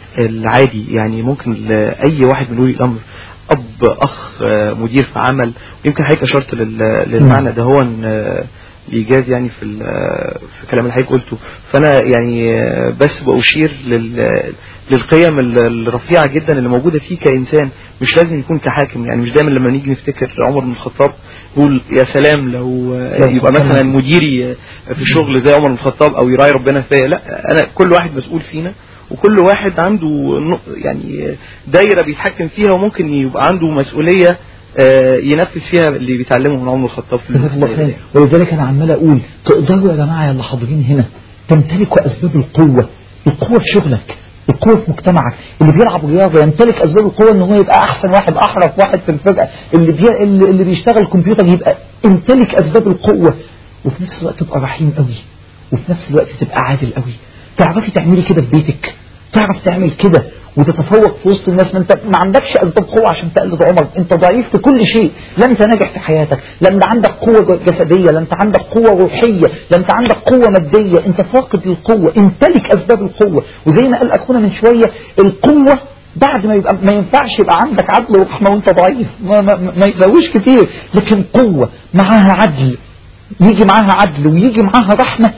العادي يعني ممكن ل- اي واحد من ولي الامر اب اخ آه، مدير في عمل يمكن حضرتك اشرت لل- للمعنى ده هو إن، الايجاز يعني في ال- في كلام اللي حضرتك قلته فانا يعني آه، بس باشير لل للقيم ال- الرفيعه جدا اللي موجوده فيه كانسان مش لازم يكون كحاكم يعني مش دايما لما نيجي نفتكر عمر بن الخطاب نقول يا سلام لو آه، لو يبقى كان- مثلا مديري آه، في الشغل زي عمر بن الخطاب او يراعي ربنا فيا لا انا كل واحد مسؤول فينا وكل واحد عنده نق- يعني دايره بيتحكم فيها وممكن يبقى عنده مسؤوليه آه، ينفذ فيها اللي بيتعلمه من عمر الخطاب في جزاك الله الدايرة خير دي. ولذلك انا عمال اقول تقدروا يا جماعه يا اللي حاضرين هنا تمتلكوا اسباب القوه القوه في شغلك القوة في مجتمعك اللي بيلعب رياضة يمتلك أسباب القوة إن هو يبقى أحسن واحد أحرف واحد في الفرقة اللي بي... اللي اللي بيشتغل كمبيوتر يبقى امتلك أسباب القوة وفي نفس الوقت تبقى رحيم قوي وفي نفس الوقت تبقى عادل قوي تعرفي تعملي كده في بيتك تعرف تعمل كده وتتفوق في وسط الناس ما انت ما عندكش اسباب قوه عشان تقلد عمر انت ضعيف في كل شيء لا انت ناجح في حياتك لا انت عندك قوه جسديه لا انت عندك قوه روحيه لا انت عندك قوه ماديه انت فاقد للقوه امتلك اسباب القوه وزي ما قال اخونا من شويه القوه بعد ما يبقى ما ينفعش يبقى عندك عدل ورحمه وانت ضعيف ما, ما, ما يساويش كتير لكن قوه معاها عدل يجي معاها عدل ويجي معاها رحمه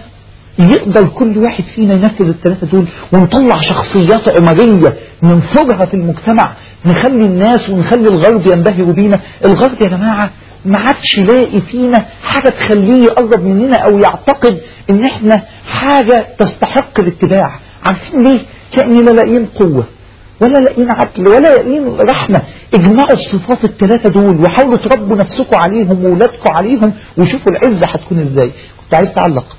يقدر كل واحد فينا ينفذ الثلاثة دول ونطلع شخصيات عمرية ننصرها في المجتمع نخلي الناس ونخلي الغرب ينبهروا بينا الغرب يا جماعة ما عادش يلاقي فينا حاجة تخليه يقرب مننا أو يعتقد إن إحنا حاجة تستحق الاتباع عارفين ليه؟ لأن لا لاقيين قوة ولا لاقيين عدل ولا لاقيين رحمة اجمعوا الصفات الثلاثة دول وحاولوا تربوا نفسكم عليهم وولادكم عليهم وشوفوا العزة هتكون ازاي كنت عايز تعلق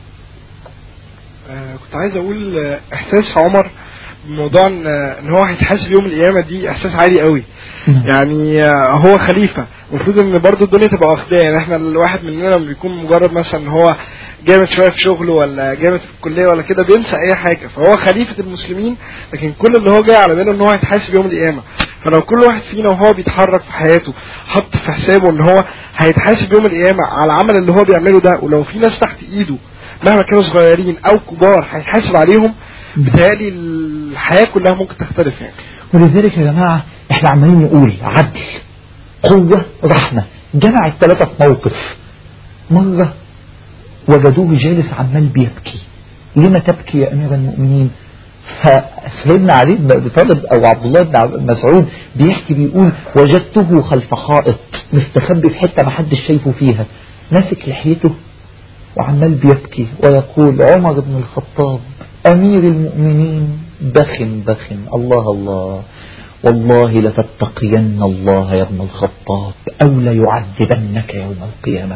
آه، كنت عايز اقول آه، احساس عمر بموضوع ان آه، ان هو هيتحاسب يوم القيامه دي احساس عالي قوي يعني آه، هو خليفه المفروض ان برضو الدنيا تبقى واخداه يعني احنا الواحد مننا لما بيكون مجرد مثلا ان هو جامد شويه في شغله ولا جامد في الكليه ولا كده بينسى اي حاجه فهو خليفه المسلمين لكن كل اللي هو جاي على باله ان هو هيتحاسب يوم القيامه فلو كل واحد فينا وهو بيتحرك في حياته حط في حسابه ان هو هيتحاسب يوم القيامه على العمل اللي هو بيعمله ده ولو في ناس تحت ايده مهما كانوا صغيرين او كبار هيتحاسب عليهم بتهيألي الحياه كلها ممكن تختلف يعني ولذلك يا جماعة احنا عمالين نقول عدل قوة رحمة جمع الثلاثة في موقف مرة وجدوه جالس عمال بيبكي لما تبكي يا أمير المؤمنين فسيدنا علي بن ابي طالب او عبد الله بن عب- مسعود بيحكي بيقول وجدته خلف حائط مستخبي في حته ما حدش شايفه فيها ماسك لحيته وعمال بيبكي ويقول عمر بن الخطاب أمير المؤمنين بخ بخ الله الله والله لتتقين الله يا ابن الخطاب أو ليعذبنك يوم القيامة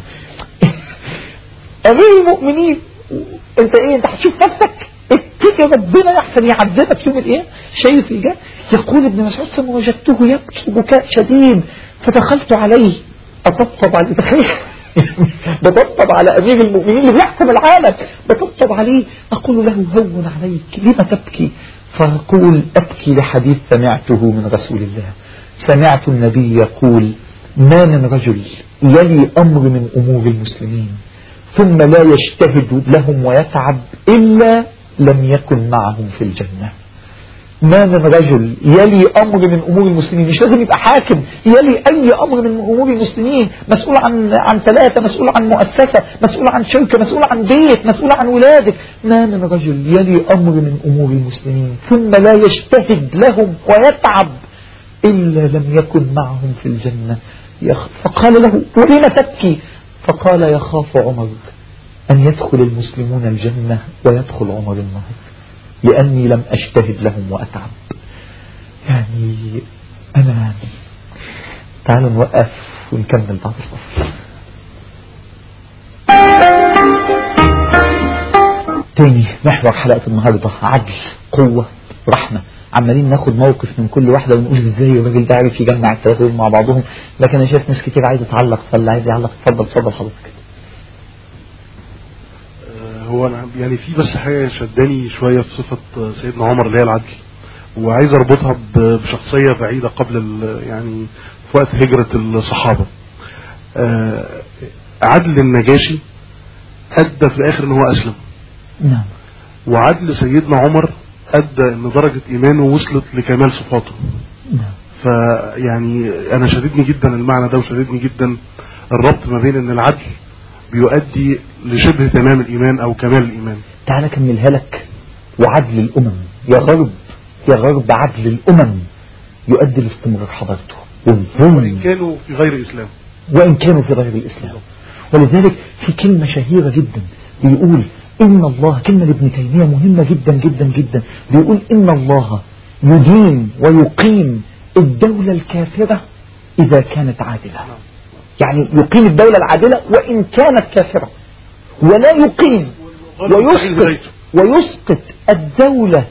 أمير المؤمنين أنت إيه أنت هتشوف نفسك اتقي ربنا يحسن يعذبك يوم القيامة شايف إيه يقول ابن مسعود ثم وجدته يبكي بكاء شديد فدخلت عليه أطبطب عليه تخيل بطبطب على أمير المؤمنين اللي بيحكم العالم بطبطب عليه أقول له هون عليك لما تبكي فأقول أبكي لحديث سمعته من رسول الله سمعت النبي يقول ما من رجل يلي أمر من أمور المسلمين ثم لا يجتهد لهم ويتعب إلا لم يكن معهم في الجنة ما من رجل يلي أمر من أمور المسلمين مش لازم يبقى حاكم يلي أي أمر من أمور المسلمين مسؤول عن عن ثلاثة مسؤول عن مؤسسة مسؤول عن شركة مسؤول عن بيت مسؤول عن ولادك ما من رجل يلي أمر من أمور المسلمين ثم لا يجتهد لهم ويتعب إلا لم يكن معهم في الجنة يخ- فقال له ولم تبكي فقال يخاف عمر أن يدخل المسلمون الجنة ويدخل عمر النار لأني لم أجتهد لهم وأتعب يعني أنا تعالوا نوقف ونكمل بعد الفصل تاني محور حلقة النهاردة عدل قوة رحمة عمالين ناخد موقف من كل واحدة ونقول ازاي الراجل ده عارف يجمع الثلاثة دول مع بعضهم لكن انا شايف ناس كتير عايزة تعلق فاللي عايز يعلق اتفضل اتفضل حضرتك آه، هو انا يعني في بس حاجه شداني شويه في صفه آه، سيدنا عمر اللي هي العدل وعايز اربطها ب- بشخصيه بعيده قبل ال- يعني في وقت هجره الصحابه آه، عدل النجاشي ادى في الاخر ان هو اسلم نعم وعدل سيدنا عمر ادى ان درجه ايمانه وصلت لكمال صفاته نعم فيعني انا شددني جدا المعنى ده وشددني جدا الربط ما بين ان العدل بيؤدي لشبه تمام الايمان او كمال الايمان تعالى كملها لك وعدل الأمم يا غرب يا غرب عدل الأمم يؤدي لاستمرار حضارته وان والظلم كانوا في غير اسلام وإن كانوا في غير الإسلام ولذلك في كلمة شهيرة جدا بيقول إن الله كلمة لابن تيمية مهمة جدا جدا جدا بيقول إن الله يدين ويقيم الدولة الكافرة إذا كانت عادلة يعني يقيم الدولة العادلة وإن كانت كافرة ولا يقيم ويسقط ويسقط الدولة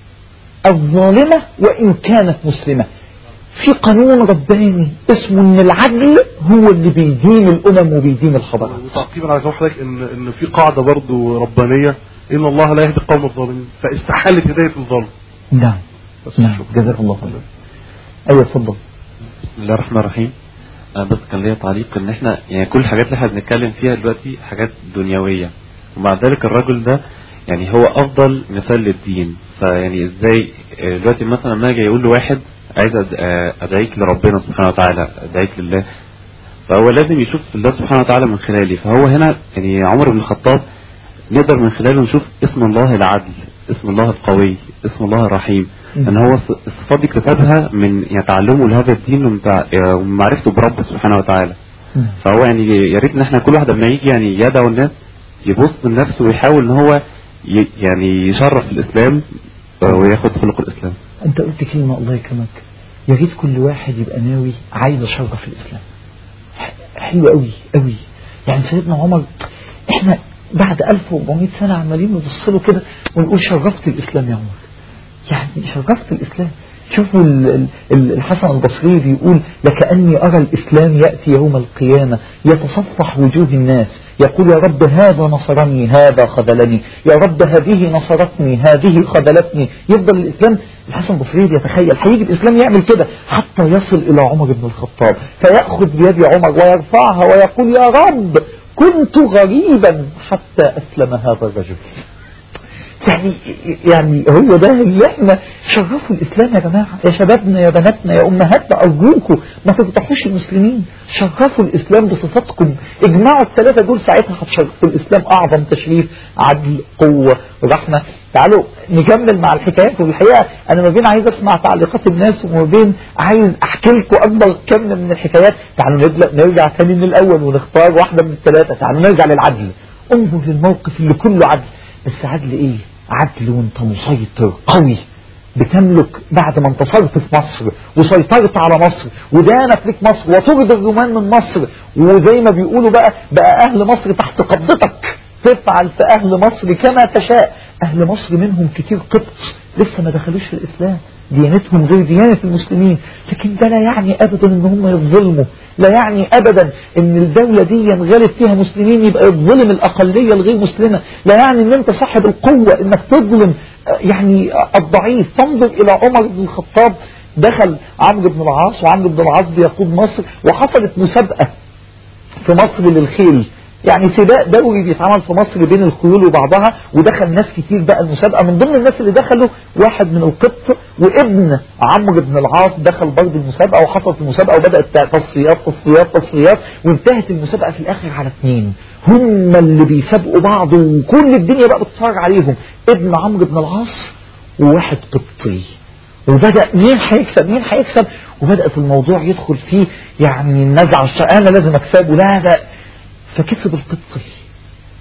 الظالمة وإن كانت مسلمة في قانون رباني اسمه ان العدل هو اللي بيدين الامم وبيدين الحضارات وتعقيبا على كلام حضرتك ان ان في قاعده برضو ربانيه ان الله لا يهدي القوم الظالمين فاستحالت هدايه الظالم نعم بس نعم شكراً. جزاك الله خيرا ايوه اتفضل بسم الله الرحمن الرحيم انا بس كان ليا تعليق ان احنا يعني كل الحاجات اللي احنا بنتكلم فيها دلوقتي حاجات دنيويه ومع ذلك الرجل ده يعني هو افضل مثال للدين فيعني ازاي آه، دلوقتي مثلا لما اجي يقول لواحد عايز أد- آه، ادعيك لربنا سبحانه وتعالى ادعيك لله فهو لازم يشوف الله سبحانه وتعالى من خلالي فهو هنا يعني عمر بن الخطاب نقدر من خلاله نشوف اسم الله العدل اسم الله القوي اسم الله الرحيم ان هو الص- الصفات دي اكتسبها من يعني تعلمه لهذا الدين ومن تع- آه، ومن معرفته برب سبحانه وتعالى نعم. فهو يعني يا ريت ان احنا كل واحد لما يجي يعني يدعو الناس يبص لنفسه ويحاول ان هو ي- يعني يشرف الاسلام آه، وياخد خلق الاسلام انت قلت كلمة الله يكرمك يا ريت كل واحد يبقى ناوي عايز اشرف الاسلام ح- حلو قوي قوي يعني سيدنا عمر احنا بعد 1400 سنة عمالين نبص له كده ونقول شرفت الاسلام يا عمر يعني شرفت الإسلام شوفوا ال- ال- ال- الحسن البصري بيقول لكأني أرى الإسلام يأتي يوم القيامة يتصفح وجوه الناس يقول يا رب هذا نصرني هذا خذلني يا رب هذه نصرتني هذه خذلتني يفضل الإسلام الحسن البصري بيتخيل هيجي الإسلام يعمل كده حتى يصل إلى عمر بن الخطاب فيأخذ بيد عمر ويرفعها ويقول يا رب كنت غريبا حتى أسلم هذا الرجل يعني يعني هو ده اللي احنا شرفوا الاسلام يا جماعه يا شبابنا يا بناتنا يا امهاتنا ارجوكم ما تفضحوش المسلمين شرفوا الاسلام بصفاتكم اجمعوا الثلاثه دول ساعتها هتشرفوا الاسلام اعظم تشريف عدل قوه ورحمه تعالوا نكمل مع الحكايات والحقيقه انا ما بين عايز اسمع تعليقات الناس وما بين عايز احكي لكم اكبر كم من الحكايات تعالوا نبدا نرجع تاني من الاول ونختار واحده من الثلاثه تعالوا نرجع للعدل انظر للموقف اللي كله عدل بس عدل ايه عدل وانت مسيطر قوي بتملك بعد ما انتصرت في مصر وسيطرت على مصر ودانت لك مصر وطرد الرومان من مصر وزي ما بيقولوا بقى بقى اهل مصر تحت قبضتك تفعل في اهل مصر كما تشاء اهل مصر منهم كتير قبط لسه ما دخلوش في الاسلام ديانتهم غير ديانة المسلمين لكن ده لا يعني ابدا ان هم يظلموا لا يعني ابدا ان الدولة دي ينغلب فيها مسلمين يبقى يظلم الاقلية الغير مسلمة لا يعني ان انت صاحب القوة انك تظلم آه، يعني آه، الضعيف تنظر الى عمر بن الخطاب دخل عمرو بن العاص وعمرو بن العاص بيقود مصر وحصلت مسابقة في مصر للخيل يعني سباق دوري بيتعمل في مصر بين الخيول وبعضها ودخل ناس كتير بقى المسابقة من ضمن الناس اللي دخلوا واحد من القبط وابن عمرو بن العاص دخل برضه المسابقة وحصلت المسابقة وبدأت تصفيات تصفيات تصفيات وانتهت المسابقة في الآخر على اثنين هم اللي بيسابقوا بعض وكل الدنيا بقى بتتفرج عليهم ابن عمرو بن العاص وواحد قبطي وبدأ مين هيكسب مين هيكسب وبدأت الموضوع يدخل فيه يعني النزعة الش- أنا لازم أكسبه لا لا فكسب القبطي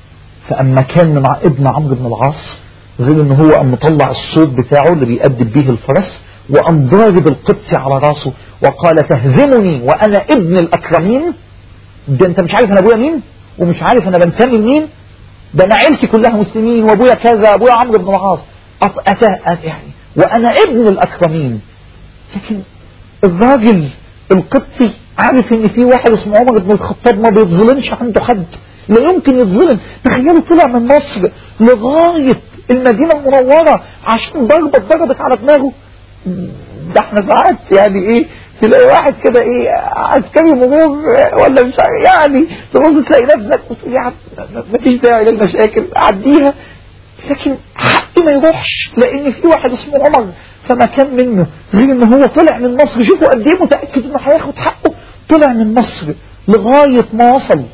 فأما كان من ع- ابن عمرو بن العاص غير ان هو قام مطلع الصوت بتاعه اللي بيأدب بيه الفرس وقام ضارب القبطي على راسه وقال تهزمني وانا ابن الاكرمين ده انت مش عارف انا ابويا مين ومش عارف انا بنتمي لمين ده انا عيلتي كلها مسلمين وابويا كذا ابويا عمرو بن العاص أط- أتى أتى- يعني وانا ابن الاكرمين لكن الراجل القبطي عارف ان في واحد اسمه عمر بن الخطاب ما بيتظلمش عنده حد لا يمكن يتظلم تخيلوا طلع من مصر لغاية المدينة المنورة عشان ضربة ضربت على دماغه ده احنا ساعات يعني ايه تلاقي واحد كده ايه عسكري مرور ولا مش عارف- يعني تبص تلاقي نفسك وتقول يا عم مفيش داعي للمشاكل عديها لكن حقي ما يروحش لان في واحد اسمه عمر فما كان منه غير ان هو طلع من مصر شوفوا قد ايه متاكد انه هياخد حقه طلع من مصر لغايه ما وصل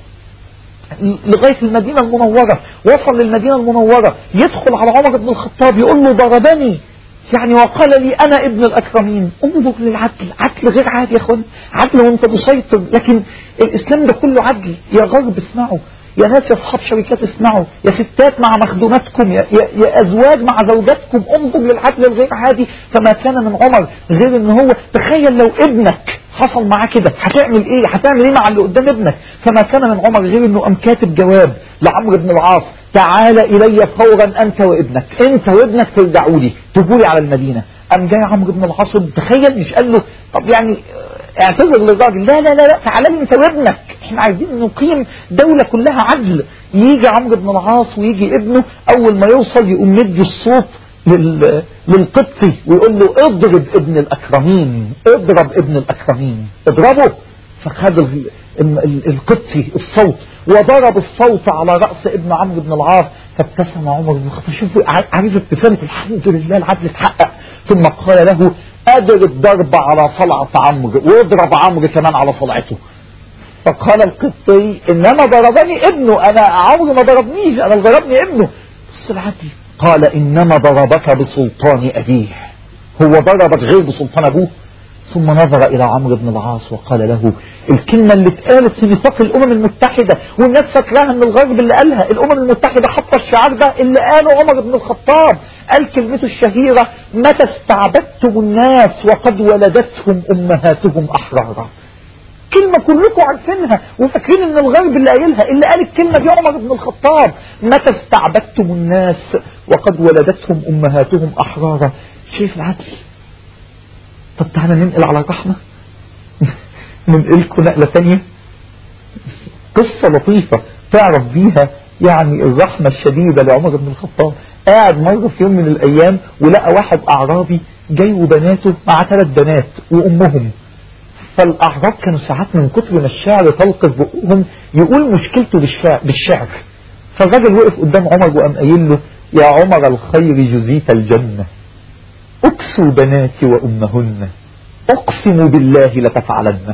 لغايه المدينه المنوره وصل للمدينه المنوره يدخل على عمر بن الخطاب يقول له ضربني يعني وقال لي انا ابن الاكرمين انظر للعدل عدل غير عادي يا اخوان عدل وانت مسيطر لكن الاسلام ده كله عدل يا غرب اسمعوا يا ناس يا اصحاب شركات اسمعوا يا ستات مع مخدوماتكم يا, يا, يا ازواج مع زوجاتكم انظر للعدل الغير عادي فما كان من عمر غير ان هو تخيل لو ابنك حصل معاه كده هتعمل ايه هتعمل ايه مع اللي قدام ابنك فما كان من عمر غير انه قام كاتب جواب لعمرو بن العاص تعال الي فورا انت وابنك انت وابنك ترجعوا لي تجوا لي على المدينه قام جاي عمرو بن العاص تخيل مش قال له طب يعني اعتذر للراجل لا لا لا لا تعالى لي انت وابنك احنا عايزين نقيم دولة كلها عدل يجي عمرو بن العاص ويجي ابنه اول ما يوصل يقوم مدي الصوت لل... للقبطي ويقول له اضرب ابن الاكرمين اضرب ابن الاكرمين اضربه فخد ال... ال... ال... القبطي الصوت وضرب الصوت على رأس ابن عمرو بن العاص فابتسم عمر بن الخطاب شوفوا عارف ابتسامة الحمد لله العدل اتحقق ثم قال له قادر الضرب على صلعة عمرو واضرب عمرو كمان على صلعته فقال القبطي انما ضربني ابنه انا عمرو ما ضربنيش انا اللي ضربني ابنه بص العدل قال انما ضربك بسلطان ابيه هو ضربك غير بسلطان ابوه ثم نظر الى عمرو بن العاص وقال له الكلمة اللي اتقالت في نطاق الامم المتحدة والناس فاكراها ان الغرب اللي قالها الامم المتحدة حتى الشعار ده اللي قاله عمر بن الخطاب قال كلمته الشهيرة متى استعبدتم الناس وقد ولدتهم امهاتهم احرارا كلمة كلكم عارفينها وفاكرين ان الغرب اللي قايلها اللي قال الكلمة دي عمر بن الخطاب متى استعبدتم الناس وقد ولدتهم امهاتهم احرارا شايف العدل طب تعالى ننقل على الرحمة ننقلكم نقلة ثانية قصة لطيفة تعرف بيها يعني الرحمة الشديدة لعمر بن الخطاب قاعد مرة في يوم من الأيام ولقى واحد أعرابي جاي وبناته مع ثلاث بنات وأمهم فالأعراب كانوا ساعات من كتر ما الشعر طلق في بقهم يقول مشكلته بالشعر, بالشعر فالراجل وقف قدام عمر وقام قايل له يا عمر الخير جزيت الجنة أكسوا بناتي وأمهن أقسم بالله لتفعلن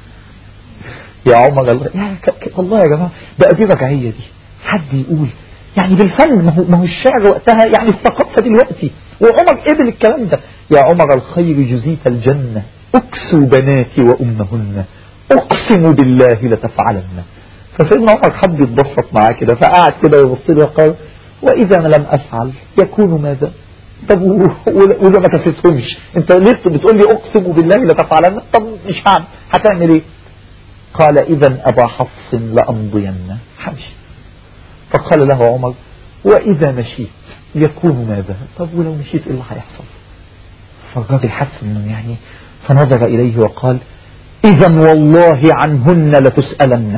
يا عمر الله يا ك... ك... والله يا جماعة بقى دي رجعية دي حد يقول يعني بالفن ما هو, ما هو الشعر وقتها يعني الثقافة دلوقتي وعمر قبل الكلام ده يا عمر الخير جزيت الجنة أكسوا بناتي وأمهن أقسم بالله لتفعلن فسيدنا عمر حب يتبسط معاه كده فقعد كده يبص له وقال وإذا أنا لم أفعل يكون ماذا طب وإذا ما كفتهمش أنت ليه بتقول لي أقسم بالله لتفعلن طب مش هعمل هتعمل إيه قال إذا أبا حفص لأمضين حمشي فقال له عمر وإذا مشيت يكون ماذا طب ولو مشيت إيه اللي هيحصل فالراجل حس انه يعني فنظر إليه وقال إذا والله عنهن لتسألن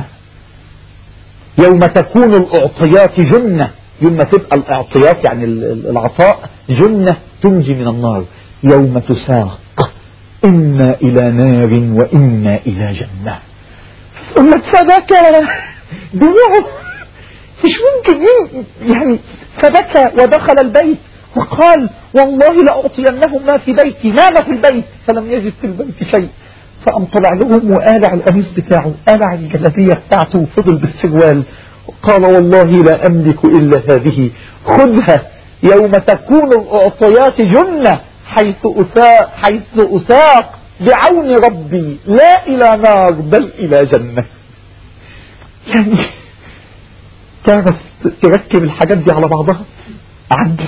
يوم تكون الأعطيات جنة يوم ما تبقى الأعطيات يعني العطاء جنة تنجي من النار يوم تساق إنا إلى نار وإنا إلى جنة يقول لك فبكى دموعه مش ممكن يعني فبكى ودخل البيت وقال والله لأعطينهم ما في بيتي نام في البيت فلم يجد في البيت شيء فقام طلع لهم وقالع القميص بتاعه قالع الجلابية بتاعته وفضل بالسروال قال والله لا أملك إلا هذه خذها يوم تكون الأعطيات جنة حيث أساق, حيث أساق بعون ربي لا إلى نار بل إلى جنة يعني تعرف تركب الحاجات دي على بعضها عدل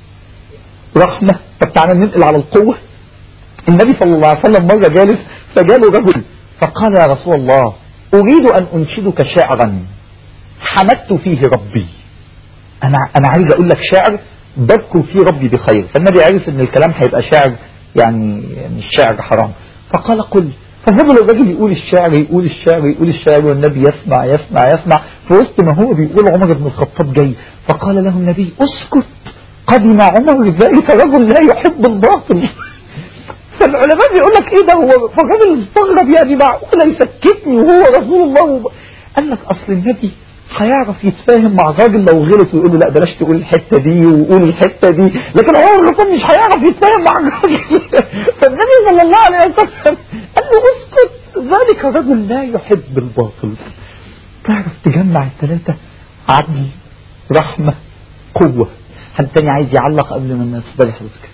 رحمة طب تعالى ننقل على القوة النبي صلى الله عليه وسلم مرة جالس فجاله رجل فقال يا رسول الله أريد أن أنشدك شعرا حمدت فيه ربي أنا أنا عايز أقول لك شعر بذكر فيه ربي بخير فالنبي عرف إن الكلام هيبقى شعر يعني مش شعر حرام فقال قل ففضل الراجل يقول الشعر يقول الشعر يقول الشعر والنبي يسمع يسمع يسمع في وسط ما هو بيقول عمر بن الخطاب جاي فقال له النبي اسكت قدم عمر ذلك رجل لا يحب الباطل فالعلماء بيقول لك ايه ده هو فالراجل استغرب يعني معقوله يسكتني وهو رسول الله وب... قال لك اصل النبي هيعرف يتفاهم مع الراجل لو غلط ويقول له لا بلاش تقول الحته دي وقول الحته دي لكن هو الرسول مش هيعرف يتفاهم مع الراجل فالنبي صلى الله عليه وسلم قال له اسكت ذلك رجل لا يحب الباطل تعرف تجمع الثلاثه عدل رحمه قوه حد تاني عايز يعلق قبل ما تفضلي حضرتك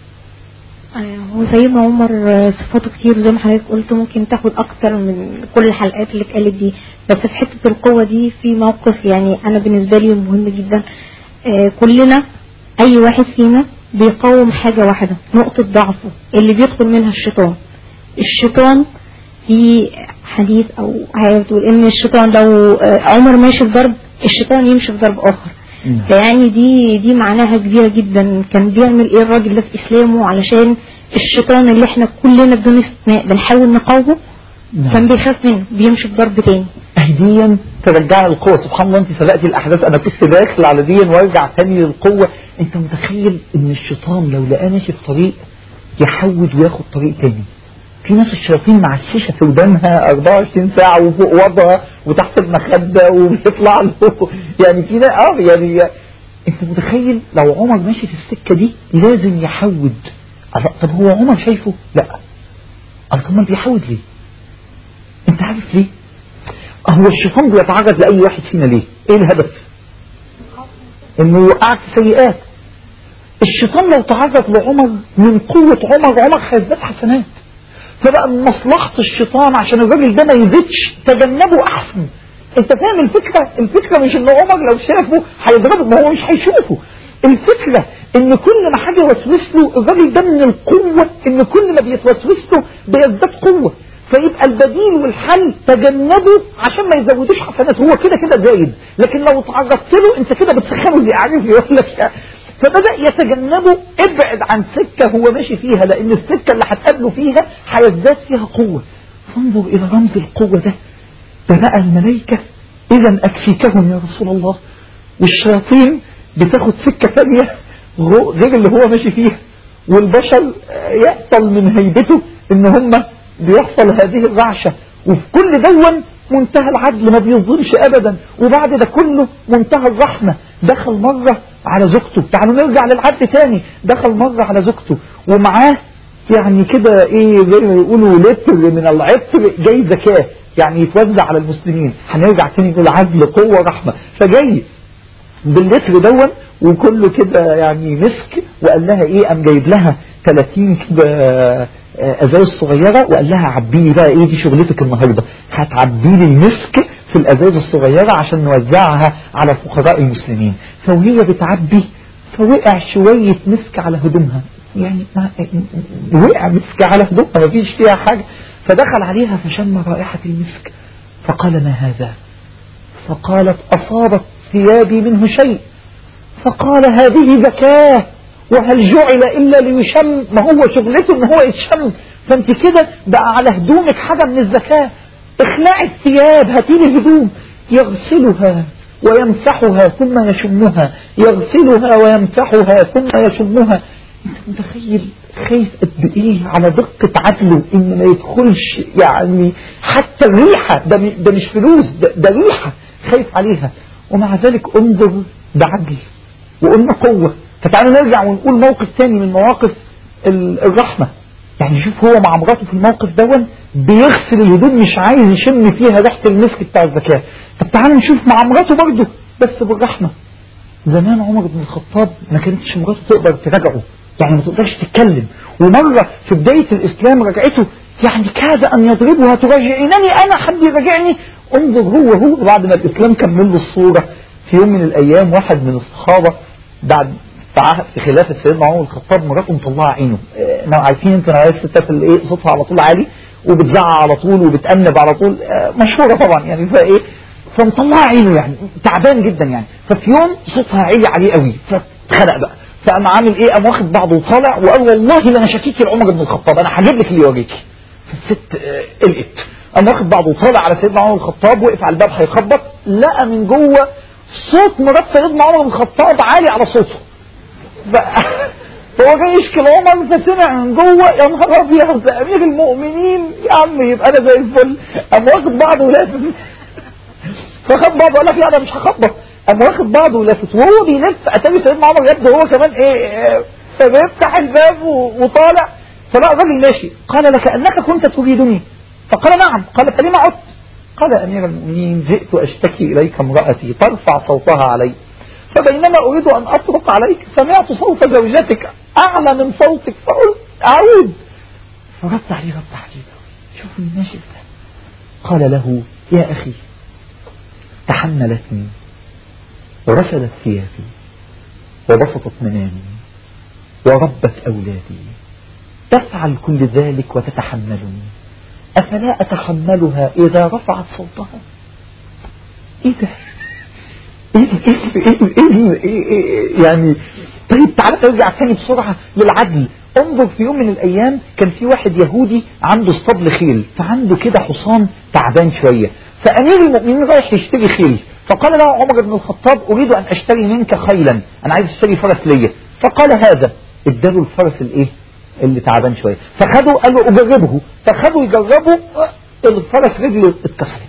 هو سيدنا عمر صفاته كتير زي ما حضرتك قلت ممكن تاخد اكتر من كل الحلقات اللي اتقالت دي بس في حته القوه دي في موقف يعني انا بالنسبه لي مهم جدا آه كلنا اي واحد فينا بيقاوم حاجه واحده نقطه ضعفه اللي بيدخل منها الشيطان الشيطان في حديث او حاجه بتقول ان الشيطان لو آه عمر ماشي في ضرب الشيطان يمشي في ضرب اخر فيعني دي دي معناها كبيره جدا كان بيعمل ايه الراجل ده في اسلامه علشان الشيطان اللي احنا كلنا بدون استثناء بنحاول نقاومه كان بيخاف منه بيمشي بضرب تاني اهديا ترجع القوة سبحان الله انت سبقتي الاحداث انا كنت داخل على دي وارجع تاني للقوة انت متخيل ان الشيطان لو لقاه ماشي في طريق يحود وياخد طريق تاني في ناس الشياطين مع الشيشه في ودانها 24 ساعه وفوق وضعها وتحت المخده وبيطلع له يعني في ناس اه يعني انت متخيل لو عمر ماشي في السكه دي لازم يحود طب هو عمر شايفه؟ لا طب ما بيحود ليه؟ انت عارف ليه؟ هو الشيطان بيتعرض لاي واحد فينا ليه؟ ايه الهدف؟ انه يوقعك في سيئات الشيطان لو تعرض لعمر من قوه عمر عمر هيزداد حسنات فبقى من مصلحة الشيطان عشان الراجل ده ما يزيدش تجنبه أحسن أنت فاهم الفكرة؟ الفكرة مش إن عمر لو شافه هيضربه ما هو مش هيشوفه الفكرة إن كل ما حاجة يوسوس له الراجل ده من القوة إن كل ما بيتوسوس له بيزداد قوة فيبقى البديل والحل تجنبه عشان ما يزودوش حسنات هو كده كده زايد لكن لو تعرضت له انت كده بتسخنه زي عارف يقول لك فبدأ يتجنبه ابعد عن سكة هو ماشي فيها لأن السكة اللي هتقابله فيها هيزداد فيها قوة فانظر إلى رمز القوة ده ده بقى الملائكة إذا أكفيكهم يا رسول الله والشياطين بتاخد سكة ثانية غير اللي هو ماشي فيها والبشر يحصل من هيبته إن هم بيحصل هذه الرعشة وفي كل دون منتهى العدل ما بيظلمش ابدا وبعد ده كله منتهى الرحمة دخل مرة على زوجته تعالوا نرجع للعدل تاني دخل مرة على زوجته ومعاه يعني كده ايه زي ما يقولوا لتر من العطر جاي زكاة يعني يتوزع على المسلمين هنرجع تاني نقول عدل قوة رحمة فجاي باللتر دون وكله كده يعني مسك وقال لها ايه قام جايب لها 30 كده ازايز صغيره وقال لها عبي لي بقى ايه دي شغلتك النهارده هتعبي لي المسك في الازايز الصغيره عشان نوزعها على فقراء المسلمين فوهي بتعبي فوقع شويه مسك على هدومها يعني ما وقع مسك على هدومها ما فيش فيها حاجه فدخل عليها فشم رائحه المسك فقال ما هذا فقالت اصابت ثيابي منه شيء فقال هذه زكاه وهل جعل إلا ليشم ما هو شغلته ان هو يتشم فانت كده بقى على هدومك حاجة من الزكاة اخلعي الثياب هاتي لي هدوم يغسلها ويمسحها ثم يشمها يغسلها ويمسحها ثم يشمها انت متخيل خايف قد ايه على دقة عدله ان ما يدخلش يعني حتى الريحة ده, ده مش فلوس ده, ده ريحة خايف عليها ومع ذلك انظر بعدل وقلنا قوة فتعالوا نرجع ونقول موقف تاني من مواقف الرحمة يعني شوف هو مع مراته في الموقف دون بيغسل الهدوم مش عايز يشم فيها ريحة المسك بتاع الزكاة طب تعالوا نشوف مع مراته برضه بس بالرحمة زمان عمر بن الخطاب ما كانتش مراته تقدر تراجعه يعني ما تقدرش تتكلم ومرة في بداية الإسلام رجعته يعني كاد أن يضربها تراجعينني أنا حد يراجعني انظر هو هو بعد ما الإسلام كمل له الصورة في يوم من الايام واحد من الصحابه بعد في عهد- في خلافه سيدنا عمر بن الخطاب مراته مطلعه عينه آه، نوع- عارفين انتوا نوعيه الستات اللي ايه صوتها على طول عالي وبتزعق على طول وبتأنب على طول آه، مشهوره طبعا يعني فايه فمطلعه عينه يعني تعبان جدا يعني ففي يوم صوتها عالي عليه قوي فاتخنق بقى فقام عامل ايه قام واخد بعضه وطالع وقال والله لا انا شكيت لعمر بن الخطاب انا هجيب لك اللي يوريكي فالست آه، قلقت قام واخد بعضه وطالع على سيدنا عمر بن الخطاب وقف على الباب هيخبط لقى من جوه صوت مرات سيدنا عمر بن الخطاب عالي على صوته ف- فهو جاي يشكي لعمر فسمع من جوه يا نهار ابيض ده امير المؤمنين يا عم يبقى انا زي الفل قام واخد بعضه ولافف فخد بعضه قال لك لا انا مش هخبط قام واخد بعضه ولافف وهو بيلف اتاري سيدنا عمر يبدو هو كمان ايه آه، فبيفتح الباب و- وطالع فلقى الراجل ماشي قال لكأنك كنت تريدني فقال نعم قال فلما عدت قال أمير المؤمنين جئت أشتكي إليك امرأتي ترفع صوتها علي فبينما أريد أن أطرق عليك سمعت صوت زوجتك أعلى من صوتك فقلت أعود فرد عليه رد عجيب شوف الناشف ده قال له يا أخي تحملتني ورسلت ثيابي وبسطت منامي وربت أولادي تفعل كل ذلك وتتحملني أفلا أتحملها إذا رفعت صوتها إيه ده إيه ده إيه ده إيه ده إيه ده إيه إيه يعني طيب تعالى نرجع تاني بسرعة للعدل انظر في يوم من الأيام كان في واحد يهودي عنده اسطبل خيل فعنده كده حصان تعبان شوية فأمير المؤمنين رايح يشتري خيل فقال له عمر بن الخطاب أريد أن أشتري منك خيلا أنا عايز أشتري فرس ليا فقال هذا اداله الفرس الإيه اللي تعبان شوية فخده قال له أجربه فخده يجربه الفرس رجله اتكسرت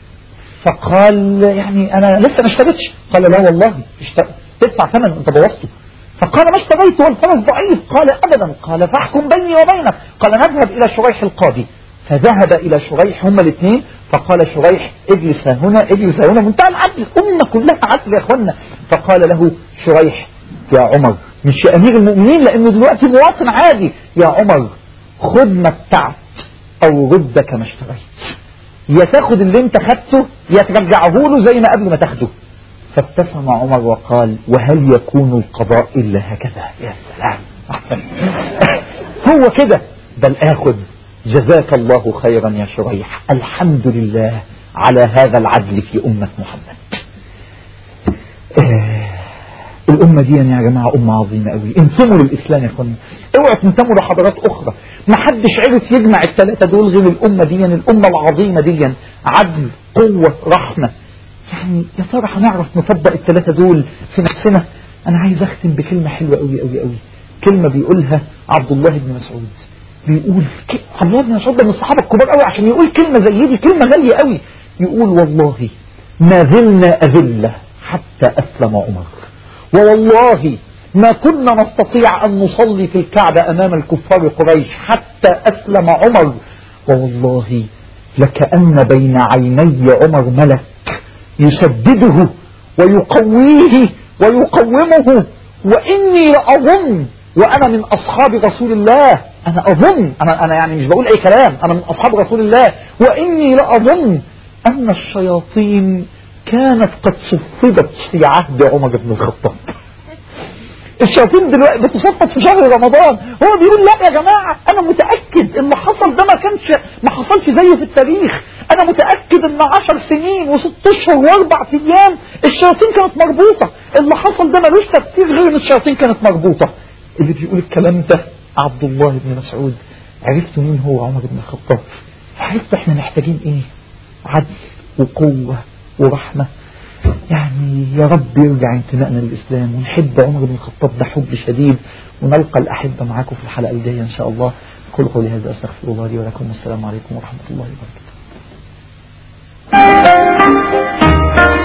فقال يعني انا لسه ما اشتريتش قال لا والله اشت- تدفع ثمن انت بوظته فقال ما اشتريت والفرس ضعيف قال ابدا قال فاحكم بيني وبينك قال نذهب الى شريح القاضي فذهب الى شريح هما الاثنين فقال شريح اجلس ها هنا اجلس ها هنا منتهى العدل الامه كلها عدل يا اخوانا فقال له شريح يا عمر مش يا امير المؤمنين لانه دلوقتي مواطن عادي يا عمر خذ ما ابتعت او رد كما اشتريت يا تاخد اللي انت خدته يا ترجعه له زي ما قبل ما تاخده فابتسم عمر وقال وهل يكون القضاء الا هكذا يا سلام هو كده بل اخذ جزاك الله خيرا يا شريح الحمد لله على هذا العدل في امه محمد آه، الأمة دي يا جماعة أمة عظيمة قوي انتموا للإسلام يا اخوانا اوعوا تنتموا لحضارات أخرى ما حدش عرف يجمع الثلاثة دول غير الأمة دي الأمة العظيمة دي عدل قوة رحمة يعني يا ترى هنعرف نطبق الثلاثة دول في نفسنا أنا عايز أختم بكلمة حلوة قوي قوي قوي كلمة بيقولها عبد الله بن مسعود بيقول ك- عبد الله بن مسعود ده من الصحابة الكبار قوي عشان يقول كلمة زي دي كلمة غالية قوي يقول والله ما زلنا أذلة حتى أسلم عمر ووالله ما كنا نستطيع أن نصلي في الكعبة أمام الكفار قريش حتى أسلم عمر ووالله لكأن بين عيني عمر ملك يسدده ويقويه ويقومه وإني لأظن وأنا من أصحاب رسول الله أنا أظن أنا, أنا يعني مش بقول أي كلام أنا من أصحاب رسول الله وإني لأظن أن الشياطين كانت قد صفدت في عهد عمر بن الخطاب الشياطين دلوقتي بتصفد في شهر رمضان هو بيقول لا يا جماعة أنا متأكد اللي حصل ده ما كانش ما حصلش زيه في التاريخ أنا متأكد إن عشر سنين وست أشهر وأربع أيام الشياطين كانت مربوطة اللي حصل ده ملوش تفسير غير إن الشياطين كانت مربوطة اللي بيقول الكلام ده عبد الله بن مسعود عرفتوا مين هو عمر بن الخطاب عرفتوا احنا محتاجين ايه عدل وقوة ورحمة يعني يا رب يرجع انتمائنا للإسلام ونحب عمر بن الخطاب ده حب شديد ونلقى الأحبة معاكم في الحلقة الجاية إن شاء الله كل قولي هذا أستغفر الله لي ولكم والسلام عليكم ورحمة الله وبركاته